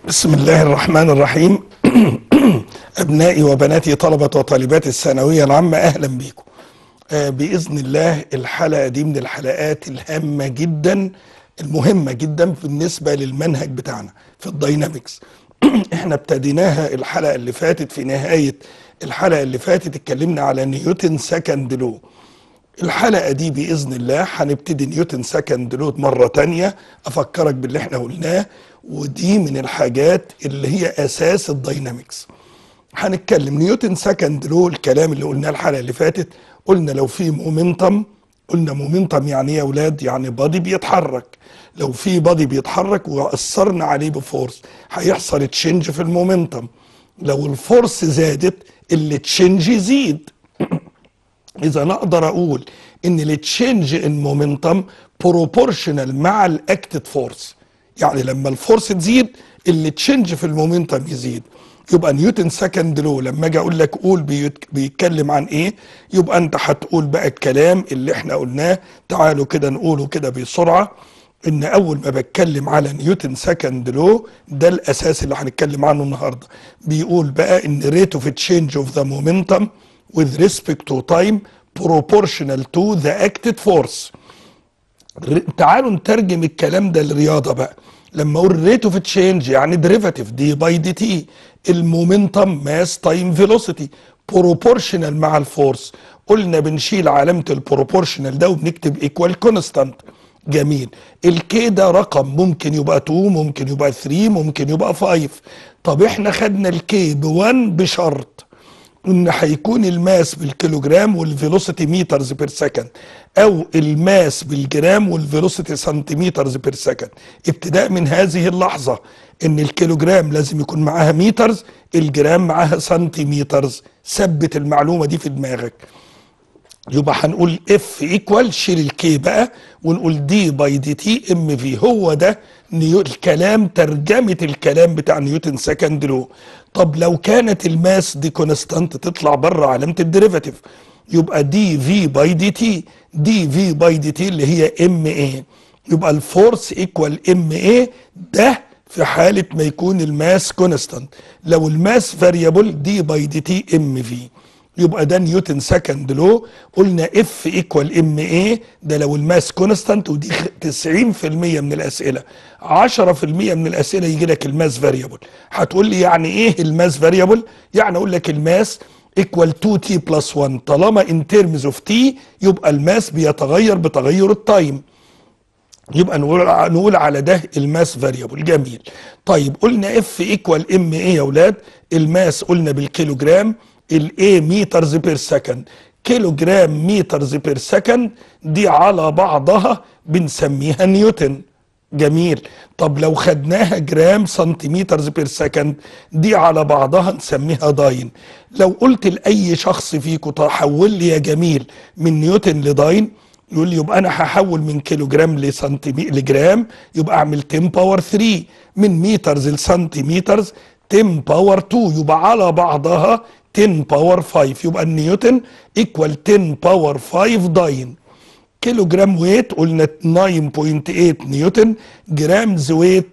بسم الله الرحمن الرحيم أبنائي وبناتي طلبة وطالبات الثانوية العامة أهلا بكم آه، بإذن الله الحلقة دي من الحلقات الهامة جدا المهمة جدا بالنسبة للمنهج بتاعنا في الداينامكس احنا ابتديناها الحلقة اللي فاتت في نهاية الحلقة اللي فاتت اتكلمنا على نيوتن سكند لو الحلقة دي بإذن الله هنبتدي نيوتن سكند لود مرة تانية أفكرك باللي احنا قلناه ودي من الحاجات اللي هي أساس الداينامكس هنتكلم نيوتن سكند لو الكلام اللي قلناه الحلقة اللي فاتت قلنا لو في مومنتم قلنا مومنتم يعني ايه يا اولاد يعني بادي بيتحرك لو في بادي بيتحرك واثرنا عليه بفورس هيحصل تشينج في المومنتم لو الفورس زادت اللي تشينج يزيد اذا انا اقدر اقول ان التشينج ان مومنتم بروبورشنال مع الاكتد فورس يعني لما الفورس تزيد التشينج في المومنتم يزيد يبقى نيوتن سكند لو لما اجي اقول لك قول بيت- بيتكلم عن ايه يبقى انت هتقول بقى الكلام اللي احنا قلناه تعالوا كده نقوله كده بسرعه ان اول ما بتكلم على نيوتن سكند لو ده الاساس اللي هنتكلم عنه النهارده بيقول بقى ان rate of change of the momentum with respect to time proportional to the acted force ر- تعالوا نترجم الكلام ده للرياضه بقى لما اقول ريت اوف تشينج يعني ديريفاتيف دي باي دي تي المومنتم ماس تايم فيلوسيتي بروبورشنال مع الفورس قلنا بنشيل علامه البروبورشنال ده وبنكتب ايكوال كونستانت جميل الكي ده رقم ممكن يبقى 2 ممكن يبقى 3 ممكن يبقى 5 طب احنا خدنا الكي ب 1 بشرط ان هيكون الماس بالكيلوجرام والفيلوسيتي مترز بير سكند او الماس بالجرام والفيلوسيتي سنتيمترز بير سكند ابتداء من هذه اللحظه ان الكيلوجرام لازم يكون معاها مترز الجرام معاها سنتيمترز ثبت المعلومه دي في دماغك يبقى هنقول اف ايكوال شيل الكي بقى ونقول دي باي دي تي ام في هو ده نيو الكلام ترجمه الكلام بتاع نيوتن سكند لو طب لو كانت الماس دي كونستانت تطلع بره علامه الديريفاتيف يبقى دي في باي دي تي دي في باي دي تي اللي هي ام اي يبقى الفورس ايكوال ام اي ده في حاله ما يكون الماس كونستانت لو الماس فاريبل دي باي دي تي ام في يبقى ده نيوتن سكند لو قلنا اف ايكوال ام اي ده لو الماس كونستانت ودي خ- 90% من الاسئله 10% من الاسئله يجي لك الماس فاريبل هتقول لي يعني ايه الماس فاريبل يعني اقول لك الماس ايكوال 2 تي بلس 1 طالما ان ترمز اوف تي يبقى الماس بيتغير بتغير التايم يبقى نقول نقول على ده الماس فاريبل جميل طيب قلنا اف ايكوال ام ايه يا اولاد الماس قلنا بالكيلوجرام الاي مترز بير سكند كيلوجرام مترز بير سكند دي على بعضها بنسميها نيوتن جميل طب لو خدناها جرام سنتيمترز بير سكند دي على بعضها نسميها داين لو قلت لاي شخص فيكم تحول لي يا جميل من نيوتن لداين يقول لي يبقى انا هحول من كيلو جرام لسنتيمتر لجرام يبقى اعمل 10 باور 3 من مترز لسنتيمترز 10 باور 2 يبقى على بعضها 10 باور 5 يبقى النيوتن ايكوال 10 باور 5 داين كيلو جرام ويت قلنا 9.8 نيوتن جرامز ويت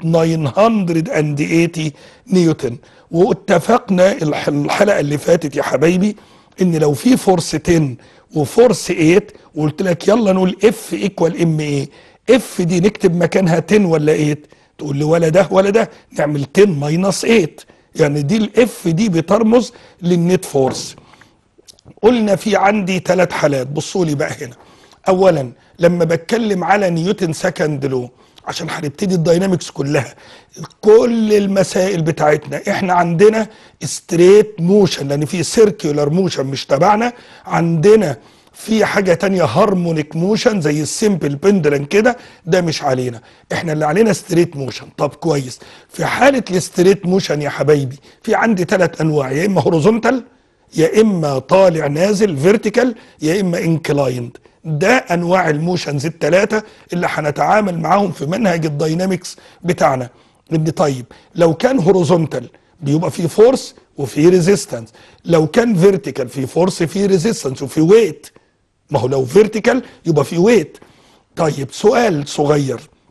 980 نيوتن واتفقنا الح- الحلقه اللي فاتت يا حبايبي ان لو في فورس 10 وفورس 8 وقلت لك يلا نقول اف ايكوال ام ايه اف دي نكتب مكانها 10 ولا 8 تقول لي ولا ده ولا ده نعمل 10 ماينس 8 يعني دي الاف دي بترمز للنت فورس قلنا في عندي ثلاث حالات بصوا لي بقى هنا اولا لما بتكلم على نيوتن سكند لو عشان هنبتدي الداينامكس كلها كل المسائل بتاعتنا احنا عندنا ستريت موشن لان في سيركيولار موشن مش تبعنا عندنا في حاجة تانية هارمونيك موشن زي السيمبل بندلن كده ده مش علينا احنا اللي علينا ستريت موشن طب كويس في حالة الستريت موشن يا حبايبي في عندي ثلاث انواع يا اما هوريزونتال يا اما طالع نازل فيرتيكال يا اما انكلايند ده انواع الموشنز الثلاثه اللي هنتعامل معاهم في منهج الداينامكس بتاعنا ان طيب لو كان هوريزونتال بيبقى في فورس وفي ريزيستنس لو كان فيرتيكال في فورس في ريزيستنس وفي ويت ما هو لو فيرتيكال يبقى في ويت طيب سؤال صغير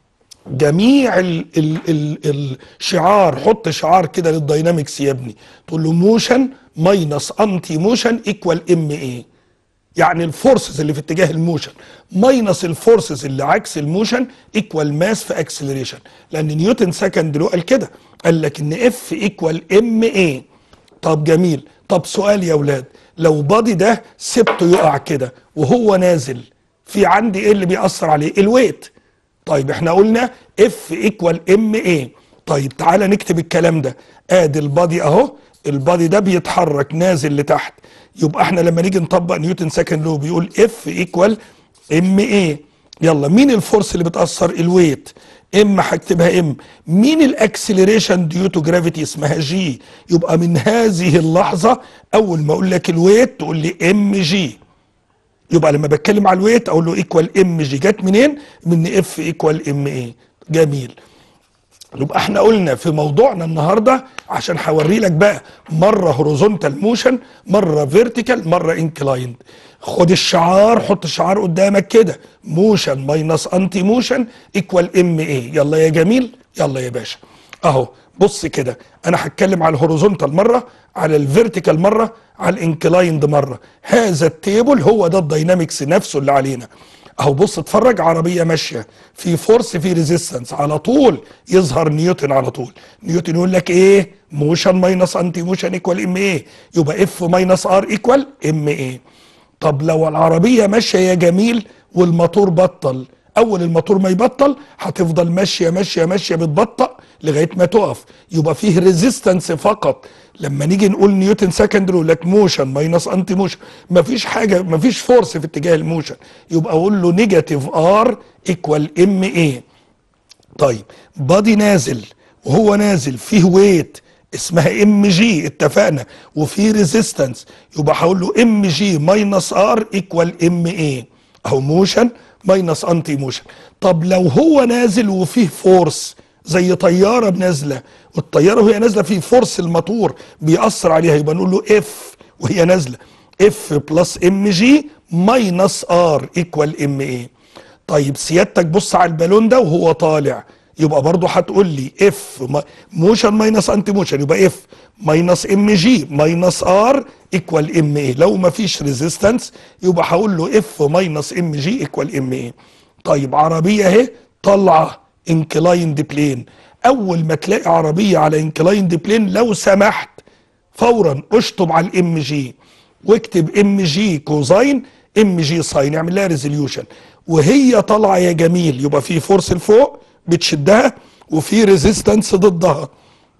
جميع ال ال ال الشعار حط شعار كده للداينامكس يا ابني تقول له موشن ماينس انتي موشن ايكوال ام ايه يعني الفورسز اللي في اتجاه الموشن ماينس الفورسز اللي عكس الموشن ايكوال ماس في اكسلريشن لان نيوتن سكند لو قال كده قال لك ان اف ايكوال ام ايه طب جميل طب سؤال يا اولاد لو بادي ده سبته يقع كده وهو نازل في عندي ايه اللي بيأثر عليه الويت طيب احنا قلنا اف ايكوال ام ايه طيب تعالى نكتب الكلام ده ادي البادي اهو البادي ده بيتحرك نازل لتحت يبقى احنا لما نيجي نطبق نيوتن سكند لو بيقول اف ايكوال ام ايه يلا مين الفورس اللي بتاثر الويت ام هكتبها ام مين الاكسلريشن ديو تو جرافيتي اسمها جي يبقى من هذه اللحظه اول ما اقول لك الويت تقول لي ام جي يبقى لما بتكلم على الويت اقول له ايكوال ام جي جت منين من اف ايكوال ام ايه جميل يبقى احنا قلنا في موضوعنا النهارده عشان هوري لك بقى مره هوريزونتال موشن مره فيرتيكال مره انكلايند خد الشعار حط الشعار قدامك كده موشن ماينس انتي موشن ايكوال ام ايه يلا يا جميل يلا يا باشا اهو بص كده انا هتكلم على الهوريزونتال مره على الفيرتيكال مره على الانكلايند مره هذا التيبل هو ده الداينامكس نفسه اللي علينا اهو بص اتفرج عربيه ماشيه في فورس في ريزيستنس على طول يظهر نيوتن على طول نيوتن يقول لك ايه موشن ماينس انتي موشن ايكوال ام ايه يبقى اف ماينس ار ايكوال ام ايه طب لو العربيه ماشيه يا جميل والموتور بطل اول الموتور ما يبطل هتفضل ماشيه ماشيه ماشيه بتبطأ لغايه ما تقف يبقى فيه ريزيستنس فقط لما نيجي نقول نيوتن سكند يقول لك موشن ماينس انتي موشن مفيش حاجه مفيش فورس في اتجاه الموشن يبقى اقول له نيجاتيف ار ايكوال ام ايه طيب بادي نازل وهو نازل فيه ويت اسمها ام جي اتفقنا وفي ريزيستنس يبقى هقول له ام جي ماينس ار ايكوال ام ايه اهو موشن ماينس انتي موشن طب لو هو نازل وفيه فورس زي طياره نازله والطياره وهي نازله في فورس الموتور بيأثر عليها يبقى نقول له اف وهي نازله اف بلس ام جي ماينس ار ايكوال ام ايه طيب سيادتك بص على البالون ده وهو طالع يبقى برضه هتقول لي اف موشن ماينس انتي موشن يبقى اف ماينس ام جي ماينس ار ايكوال ام ايه لو ما فيش ريزيستنس يبقى هقول له اف ماينس ام جي ايكوال ام ايه طيب عربيه اهي طالعه انكلايند بلين اول ما تلاقي عربيه على انكلايند بلين لو سمحت فورا اشطب على الام جي واكتب ام جي كوزاين ام جي ساين اعمل لها ريزوليوشن وهي طالعه يا جميل يبقى في فورس لفوق بتشدها وفي ريزيستنس ضدها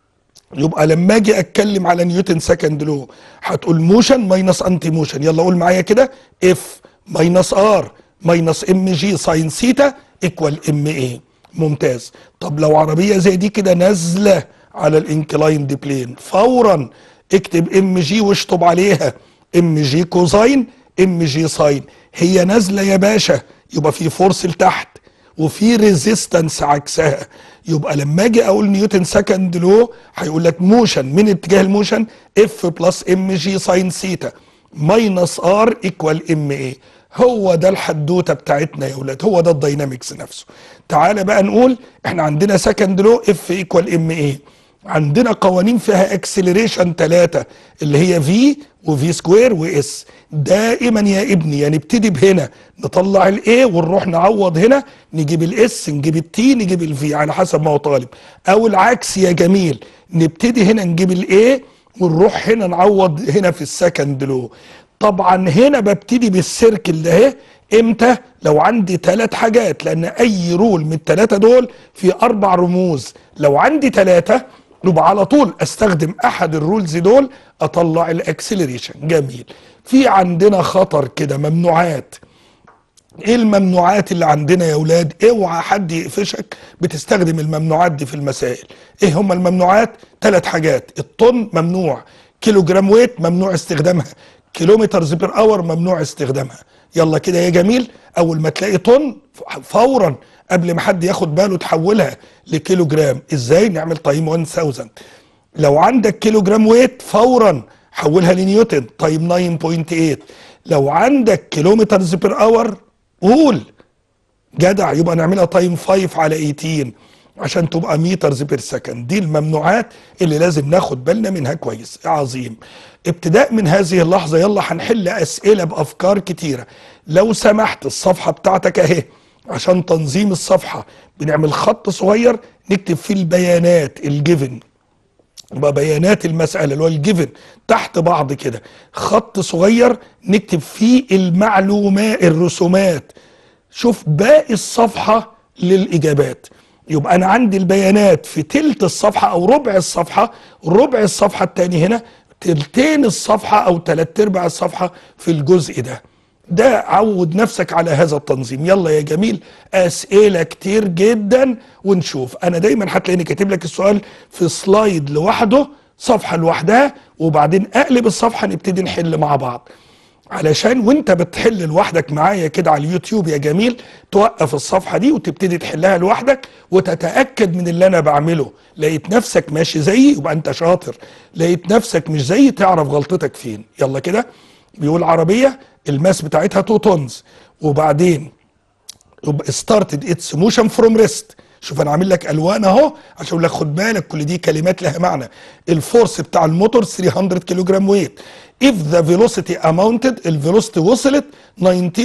يبقى لما اجي اتكلم على نيوتن سكند لو هتقول موشن ماينس انتي موشن يلا قول معايا كده اف ماينس ار ماينس ام جي ساين سيتا ايكوال ام ايه ممتاز طب لو عربيه زي دي كده نازله على الانكلايند بلين فورا اكتب ام جي واشطب عليها ام جي كوزاين ام جي ساين هي نازله يا باشا يبقى في فورس لتحت وفي ريزيستنس عكسها يبقى لما اجي اقول نيوتن سكند لو هيقول لك موشن من اتجاه الموشن اف بلس ام جي ساين سيتا ماينس ار ايكوال ام ايه هو ده الحدوته بتاعتنا يا ولاد هو ده الداينامكس نفسه تعالى بقى نقول احنا عندنا سكند لو اف ايكوال ام ايه عندنا قوانين فيها اكسلريشن ثلاثة اللي هي في وفي سكوير واس دائما يا ابني يا نبتدي بهنا نطلع الاي ونروح نعوض هنا نجيب الاس نجيب التي نجيب الفي على حسب ما هو طالب او العكس يا جميل نبتدي هنا نجيب الاي ونروح هنا نعوض هنا في السكند لو طبعا هنا ببتدي بالسيركل ده اهي امتى لو عندي ثلاث حاجات لان اي رول من الثلاثه دول في اربع رموز لو عندي ثلاثه يبقى على طول استخدم احد الرولز دول اطلع الاكسلريشن جميل في عندنا خطر كده ممنوعات ايه الممنوعات اللي عندنا يا اولاد اوعى حد يقفشك بتستخدم الممنوعات دي في المسائل ايه هم الممنوعات ثلاث حاجات الطن ممنوع كيلو جرام ويت ممنوع استخدامها كيلومترز بير اور ممنوع استخدامها يلا كده يا جميل اول ما تلاقي طن فورا قبل ما حد ياخد باله تحولها لكيلو جرام ازاي نعمل تايم 1000 لو عندك كيلو جرام ويت فورا حولها لنيوتن تايم 9.8 لو عندك كيلومترز بير اور قول جدع يبقى نعملها تايم 5 على 18 عشان تبقى مترز بير سكند دي الممنوعات اللي لازم ناخد بالنا منها كويس عظيم ابتداء من هذه اللحظة يلا هنحل أسئلة بأفكار كتيرة لو سمحت الصفحة بتاعتك اهي عشان تنظيم الصفحة بنعمل خط صغير نكتب فيه البيانات الجيفن يبقى بيانات المسألة اللي هو الجيفن تحت بعض كده خط صغير نكتب فيه المعلومات الرسومات شوف باقي الصفحة للإجابات يبقى أنا عندي البيانات في تلت الصفحة أو ربع الصفحة ربع الصفحة التاني هنا تلتين الصفحة أو تلات أرباع الصفحة في الجزء ده ده عود نفسك على هذا التنظيم يلا يا جميل اسئله كتير جدا ونشوف انا دايما هتلاقيني كاتب لك السؤال في سلايد لوحده صفحه لوحدها وبعدين اقلب الصفحه نبتدي نحل مع بعض علشان وانت بتحل لوحدك معايا كده على اليوتيوب يا جميل توقف الصفحه دي وتبتدي تحلها لوحدك وتتاكد من اللي انا بعمله لقيت نفسك ماشي زيي يبقى انت شاطر لقيت نفسك مش زيي تعرف غلطتك فين يلا كده بيقول عربيه الماس بتاعتها 2 تونز وبعدين يبقى ستارتد اتس موشن فروم ريست شوف انا عامل لك الوان اهو عشان اقول لك خد بالك كل دي كلمات لها معنى الفورس بتاع الموتور 300 كيلو جرام ويت if the velocity amounted الفيلوسيتي وصلت 19.6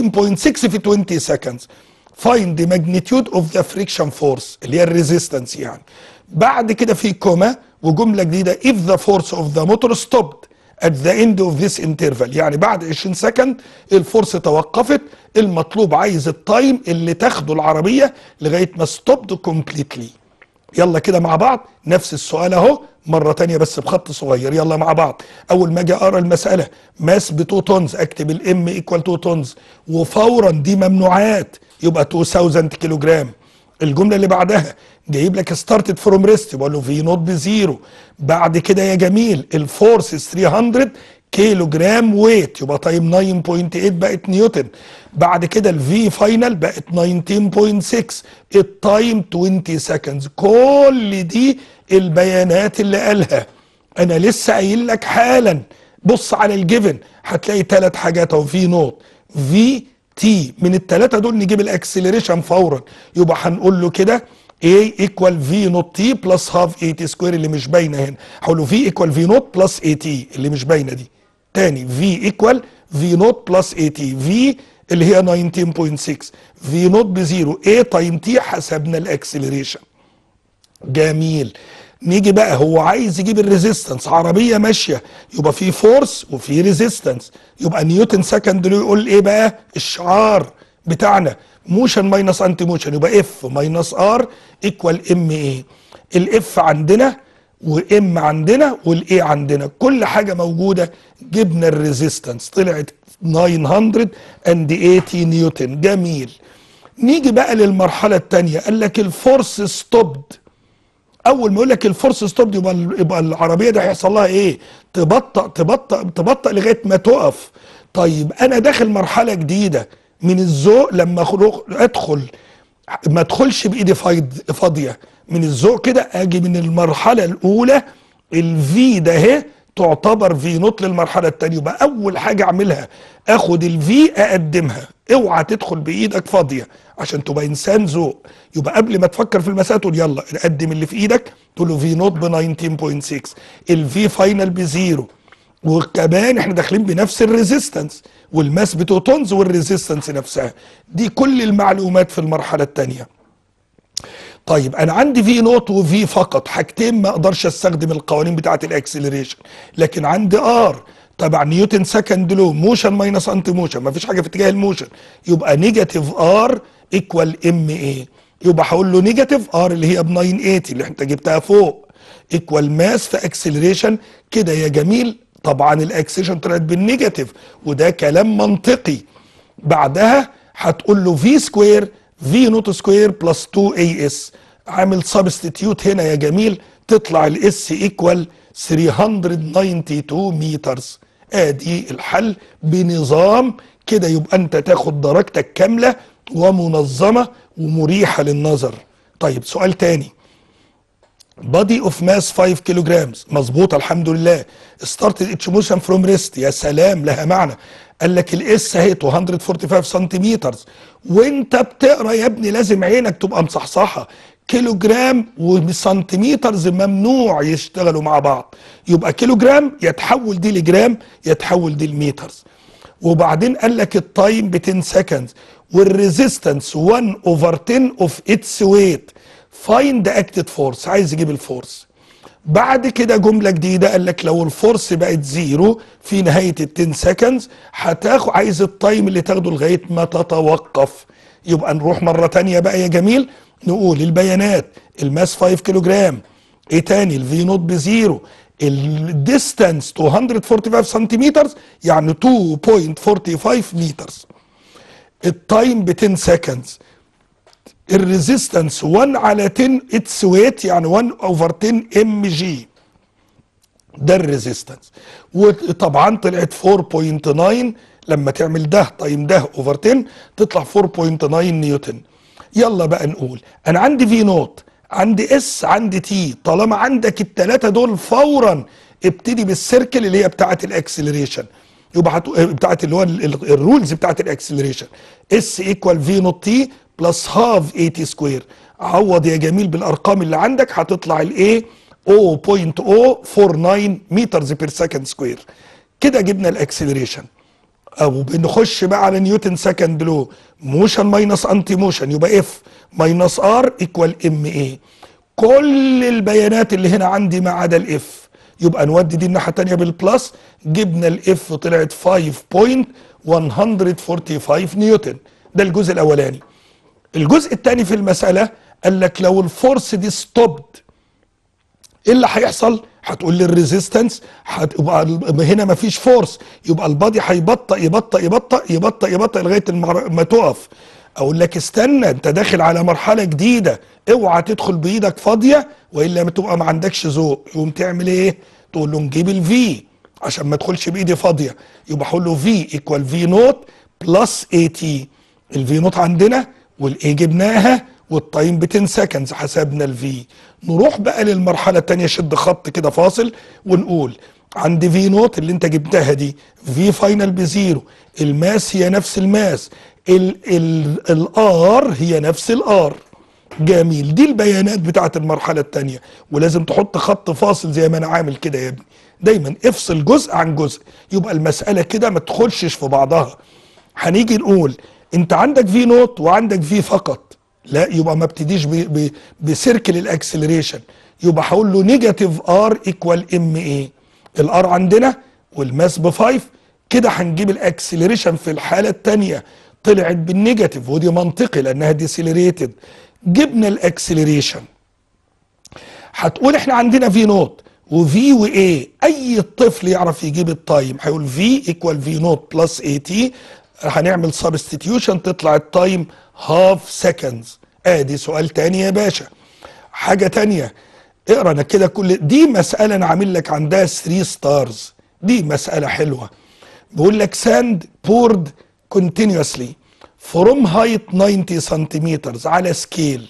في 20 seconds find the magnitude of the friction force اللي هي الريزيستنس يعني بعد كده في كوما وجمله جديده if the force of the motor stopped at the end of this interval يعني بعد 20 سكند الفورس توقفت المطلوب عايز التايم اللي تاخده العربية لغاية ما ستوبد كومبليتلي يلا كده مع بعض نفس السؤال اهو مرة تانية بس بخط صغير يلا مع بعض اول ما اجي اقرا المسألة ماس ب 2 تونز اكتب الام ايكوال 2 تونز وفورا دي ممنوعات يبقى 2000 كيلو جرام الجمله اللي بعدها جايب لك ستارتد فروم ريست بقول له في نوت بزيرو بعد كده يا جميل الفورس 300 كيلو جرام ويت يبقى تايم 9.8 بقت نيوتن بعد كده الفي فاينل بقت 19.6 التايم 20 سكندز كل دي البيانات اللي قالها انا لسه قايل لك حالا بص على الجيفن هتلاقي ثلاث حاجات اهو في نوت في تي من الثلاثه دول نجيب الاكسلريشن فورا يبقى هنقول له كده A ايكوال في نوت تي بلس هاف اي تي سكوير اللي مش باينه هنا هقول له في ايكوال في نوت بلس اي تي اللي مش باينه دي تاني في ايكوال في نوت بلس اي تي في اللي هي 19.6 في نوت بزيرو A تايم تي حسبنا الاكسلريشن جميل نيجي بقى هو عايز يجيب الريزيستنس عربيه ماشيه يبقى في فورس وفي ريزيستنس يبقى نيوتن سكند له يقول ايه بقى الشعار بتاعنا موشن ماينس انتي موشن يبقى اف ماينس ار ايكوال ام ايه الاف عندنا وام عندنا والاي عندنا كل حاجه موجوده جبنا الريزيستنس طلعت 980 نيوتن جميل نيجي بقى للمرحله الثانيه قال لك الفورس ستوبد اول ما يقول لك الفورس ستوب يبقى يبقى العربيه دي هيحصل لها ايه تبطأ تبطأ تبطأ لغايه ما تقف طيب انا داخل مرحله جديده من الذوق لما ادخل ما ادخلش بايدي فاضيه من الذوق كده اجي من المرحله الاولى الفي ده اهي تعتبر في نوت للمرحله الثانيه يبقى اول حاجه اعملها اخد الفي اقدمها اوعى تدخل بايدك فاضيه عشان تبقى انسان ذوق يبقى قبل ما تفكر في المساله تقول يلا قدم اللي في ايدك تقول له في نوت ب 19.6 الفي فاينل بزيرو وكمان احنا داخلين بنفس الريزيستنس والماس بتوتونز والريزيستنس نفسها دي كل المعلومات في المرحله الثانيه طيب انا عندي في نوت وفي فقط حاجتين ما اقدرش استخدم القوانين بتاعه الاكسلريشن لكن عندي ار تبع نيوتن سكند لو موشن ماينس انتي موشن ما فيش حاجه في اتجاه الموشن يبقى نيجاتيف ار ايكوال ام اي يبقى هقول له نيجاتيف ار اللي هي ب 980 اللي انت جبتها فوق ايكوال ماس في اكسلريشن كده يا جميل طبعا الاكسلريشن طلعت بالنيجاتيف وده كلام منطقي بعدها هتقول له في سكوير في نوت سكوير بلس 2 اي اس عامل سبستيتيوت هنا يا جميل تطلع الاس ايكوال 392 مترز ادي الحل بنظام كده يبقى انت تاخد درجتك كامله ومنظمه ومريحه للنظر طيب سؤال تاني بادي اوف ماس 5 كيلو جرامز مظبوط الحمد لله ستارت اتش موشن فروم ريست يا سلام لها معنى قال لك الاس اهي 245 سنتيمتر وانت بتقرا يا ابني لازم عينك تبقى مصحصحه كيلو جرام وسنتيمترز ممنوع يشتغلوا مع بعض يبقى كيلو جرام يتحول دي لجرام يتحول دي لمترز وبعدين قال لك التايم ب 10 سكندز والريزيستنس 1 اوفر 10 اوف اتس ويت فايند اكتد فورس عايز يجيب الفورس بعد كده جمله جديده قال لك لو الفورس بقت زيرو في نهايه ال 10 سكندز هتاخد عايز التايم اللي تاخده لغايه ما تتوقف يبقى نروح مره تانية بقى يا جميل نقول البيانات الماس 5 كيلو جرام ايه تاني الفي نوت بزيرو الديستانس 245 سنتيمتر يعني 2.45 مترز التايم ب 10 سكندز الريزيستنس 1 على 10 اتس ويت يعني 1 اوفر 10 ام جي ده الريزيستنس وطبعا طلعت 4.9 لما تعمل ده تايم ده اوفر 10 تطلع 4.9 نيوتن يلا بقى نقول انا عندي في نوت عندي اس عندي تي طالما عندك الثلاثه دول فورا ابتدي بالسيركل اللي هي بتاعه الاكسلريشن يبقى هتو... بتاعه اللي هو الرولز بتاعه الاكسلريشن اس ايكوال في نوت تي بلس هاف اي تي سكوير عوض يا جميل بالارقام اللي عندك هتطلع الايه 0.049 مترز بير سكند سكوير كده جبنا الاكسلريشن او بنخش بقى على نيوتن سكند لو موشن ماينس انتي موشن يبقى اف ماينس ار ايكوال ام اي كل البيانات اللي هنا عندي ما عدا الاف يبقى نودي دي الناحيه الثانيه بالبلس جبنا الاف طلعت 5.145 نيوتن ده الجزء الاولاني الجزء الثاني في المساله قال لك لو الفورس دي ستوبد ايه اللي هيحصل هتقول لي الريزيستنس هتبقى هنا مفيش فورس يبقى البادي هيبطأ يبطأ يبطأ يبطأ يبطأ لغايه ما تقف اقول لك استنى انت داخل على مرحله جديده اوعى تدخل بايدك فاضيه والا ما تبقى ما عندكش ذوق يقوم تعمل ايه تقول له نجيب الفي عشان ما ادخلش بايدي فاضيه يبقى هقول له في ايكوال في نوت بلس اي تي الفي نوت عندنا والاي جبناها والتايم ب 10 سكندز حسبنا الفي نروح بقى للمرحله الثانيه شد خط كده فاصل ونقول عندي في نوت اللي انت جبتها دي في فاينل بزيرو الماس هي نفس الماس الار هي نفس الار جميل دي البيانات بتاعت المرحله الثانيه ولازم تحط خط فاصل زي ما انا عامل كده يا ابني دايما افصل جزء عن جزء يبقى المساله كده ما تخشش في بعضها هنيجي نقول انت عندك في نوت وعندك في فقط لا يبقى ما ابتديش بسيركل الاكسلريشن يبقى هقول له نيجاتيف ار ايكوال ام اي الار عندنا والماس ب 5 كده هنجيب الاكسلريشن في الحاله الثانيه طلعت بالنيجاتيف ودي منطقي لانها ديسيلريتد جبنا الاكسلريشن هتقول احنا عندنا في نوت وفي واي اي طفل يعرف يجيب التايم هيقول في ايكوال في نوت بلس اي تي هنعمل سبستيتيوشن تطلع التايم هاف سكندز ادي سؤال تاني يا باشا حاجه تانية اقرا انا كده كل دي مساله انا عامل لك عندها 3 ستارز دي مساله حلوه بيقول لك ساند بورد continuously from height 90 سنتيمتر على سكيل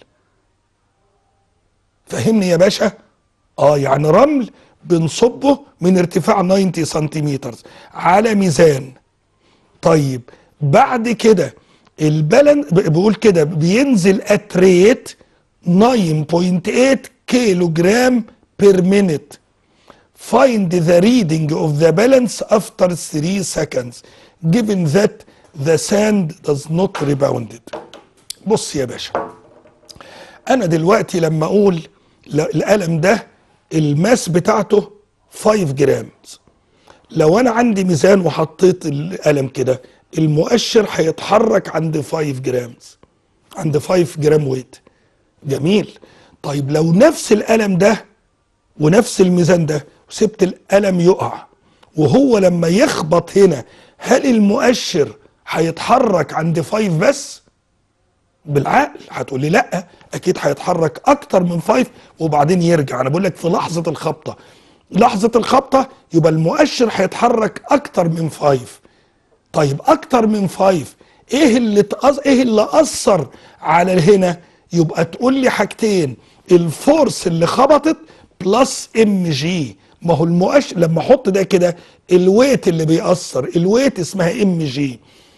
فهمني يا باشا اه يعني رمل بنصبه من ارتفاع 90 سنتيمتر على ميزان طيب بعد كده البلن بقول كده بينزل ات ريت 9.8 كيلو جرام بير مينيت find the reading of the balance after 3 seconds given that the sand does not rebounded بص يا باشا انا دلوقتي لما اقول القلم ده الماس بتاعته 5 جرام لو انا عندي ميزان وحطيت القلم كده المؤشر هيتحرك عند 5 جرام عند 5 جرام ويت جميل طيب لو نفس القلم ده ونفس الميزان ده وسبت القلم يقع وهو لما يخبط هنا هل المؤشر هيتحرك عند 5 بس بالعقل هتقول لي لا اكيد هيتحرك اكتر من 5 وبعدين يرجع انا بقول لك في لحظه الخبطه لحظه الخبطه يبقى المؤشر هيتحرك اكتر من 5 طيب اكتر من 5 ايه اللي تأث... ايه اللي اثر على هنا يبقى تقول لي حاجتين الفورس اللي خبطت بلس ام جي ما هو المؤشر لما احط ده كده الويت اللي بيأثر الويت اسمها ام جي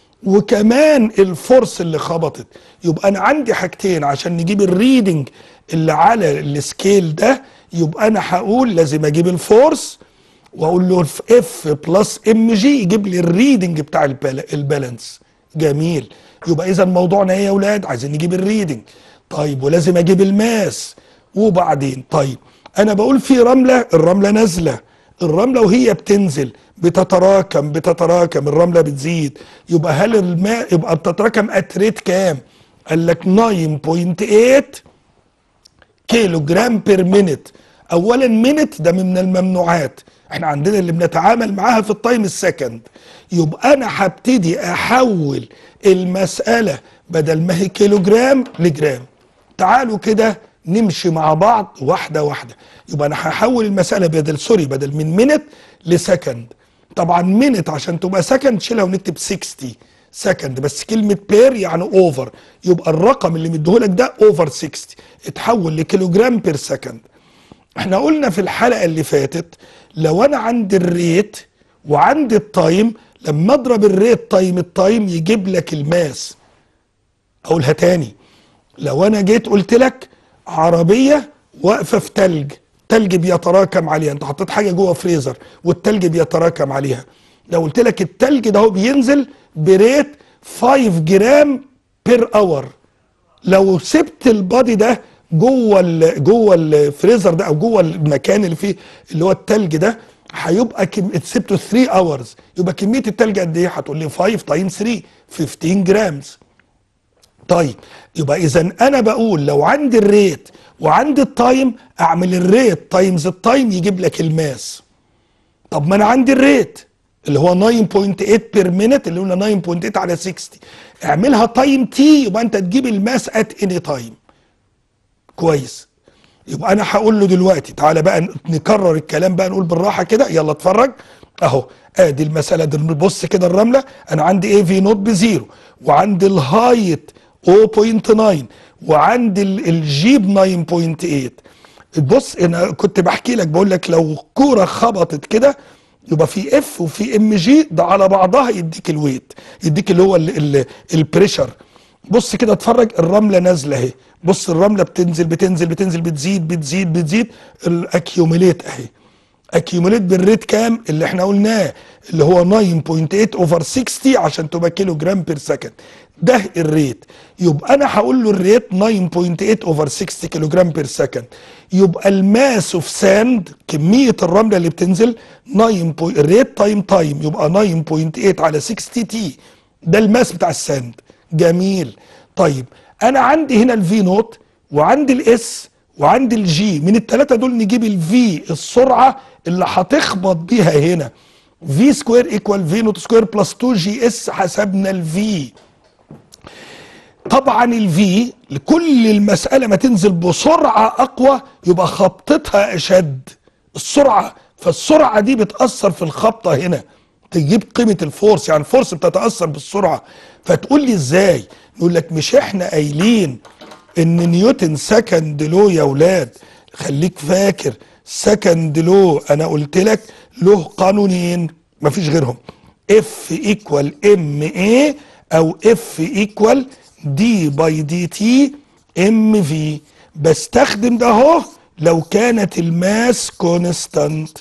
وكمان الفورس اللي خبطت يبقى انا عندي حاجتين عشان نجيب الريدنج اللي على السكيل ده يبقى انا هقول لازم اجيب الفورس واقول له اف بلس ام جي يجيب لي الريدنج بتاع البال- البالانس جميل يبقى اذا موضوعنا ايه يا اولاد عايزين نجيب الريدنج طيب ولازم اجيب الماس وبعدين طيب انا بقول في رمله الرمله نازله الرمله وهي بتنزل بتتراكم بتتراكم الرمله بتزيد يبقى هل الماء يبقى بتتراكم ات ريت كام قال لك 9.8 كيلو جرام بير مينت اولا مينت ده من الممنوعات احنا عندنا اللي بنتعامل معاها في التايم السكند يبقى انا هبتدي احول المساله بدل ما هي كيلو جرام لجرام تعالوا كده نمشي مع بعض واحده واحده يبقى انا هحول المساله بدل سوري بدل من مينت لسكند طبعا مينت عشان تبقى سكند شيلها ونكتب 60 سكند بس كلمة بير يعني اوفر يبقى الرقم اللي مديهولك ده اوفر 60 اتحول لكيلو جرام بير سكند احنا قلنا في الحلقة اللي فاتت لو انا عندي الريت وعندي التايم لما اضرب الريت تايم التايم يجيب لك الماس اقولها تاني لو انا جيت قلت لك عربية واقفة في تلج تلج بيتراكم عليها انت حطيت حاجة جوه فريزر والتلج بيتراكم عليها لو قلت لك التلج ده هو بينزل بريت 5 جرام بير اور لو سبت البادي ده جوه ال جوه الفريزر ده او جوه المكان اللي فيه اللي هو التلج ده هيبقى كم... سبته 3 اورز يبقى كميه التلج قد ايه؟ هتقول لي 5 تايم 3 15 جرامز طيب يبقى اذا انا بقول لو عندي الريت وعندي التايم اعمل الريت تايمز التايم يجيب لك الماس طب ما انا عندي الريت اللي هو 9.8 بير مينت اللي قلنا 9.8 على 60 اعملها تايم تي يبقى انت تجيب الماس ات اني تايم كويس يبقى انا هقول له دلوقتي تعالى بقى نكرر الكلام بقى نقول بالراحه كده يلا اتفرج اهو ادي المساله دي بص كده الرمله انا عندي اي في نوت بزيرو وعندي الهايت 0.9 وعندي ال- الجيب 9.8 بص انا كنت بحكي لك بقول لك لو كوره خبطت كده يبقى في اف وفي ام جي ده على بعضها يديك الويت يديك اللي هو ال- ال- البريشر بص كده اتفرج الرمله نازله اهي بص الرمله بتنزل بتنزل بتنزل بتزيد بتزيد بتزيد الاكيوميليت اهي اكيوميليت بالريت كام اللي احنا قلناه اللي هو 9.8 اوفر 60 عشان تبقى كيلو جرام بير سكند ده الريت يبقى انا هقول له الريت 9.8 اوفر 60 كيلو جرام بير سكند يبقى الماس اوف ساند كميه الرمله اللي بتنزل 9 بوي- الريت تايم تايم يبقى 9.8 على 60 تي ده الماس بتاع الساند جميل طيب انا عندي هنا الفي نوت وعندي الاس وعندي الجي من الثلاثه دول نجيب الفي السرعه اللي هتخبط بيها هنا في سكوير ايكوال في نوت سكوير بلس 2 جي اس حسبنا الفي طبعا الفي لكل المسألة ما تنزل بسرعة أقوى يبقى خبطتها أشد السرعة فالسرعة دي بتأثر في الخبطة هنا تجيب قيمة الفورس يعني الفورس بتتأثر بالسرعة فتقول لي ازاي نقول لك مش احنا قايلين ان نيوتن سكند لو يا ولاد خليك فاكر سكند لو انا قلت لك له قانونين مفيش غيرهم اف ايكوال ام اي او اف ايكوال دي باي دي تي ام في بستخدم ده اهو لو كانت الماس كونستانت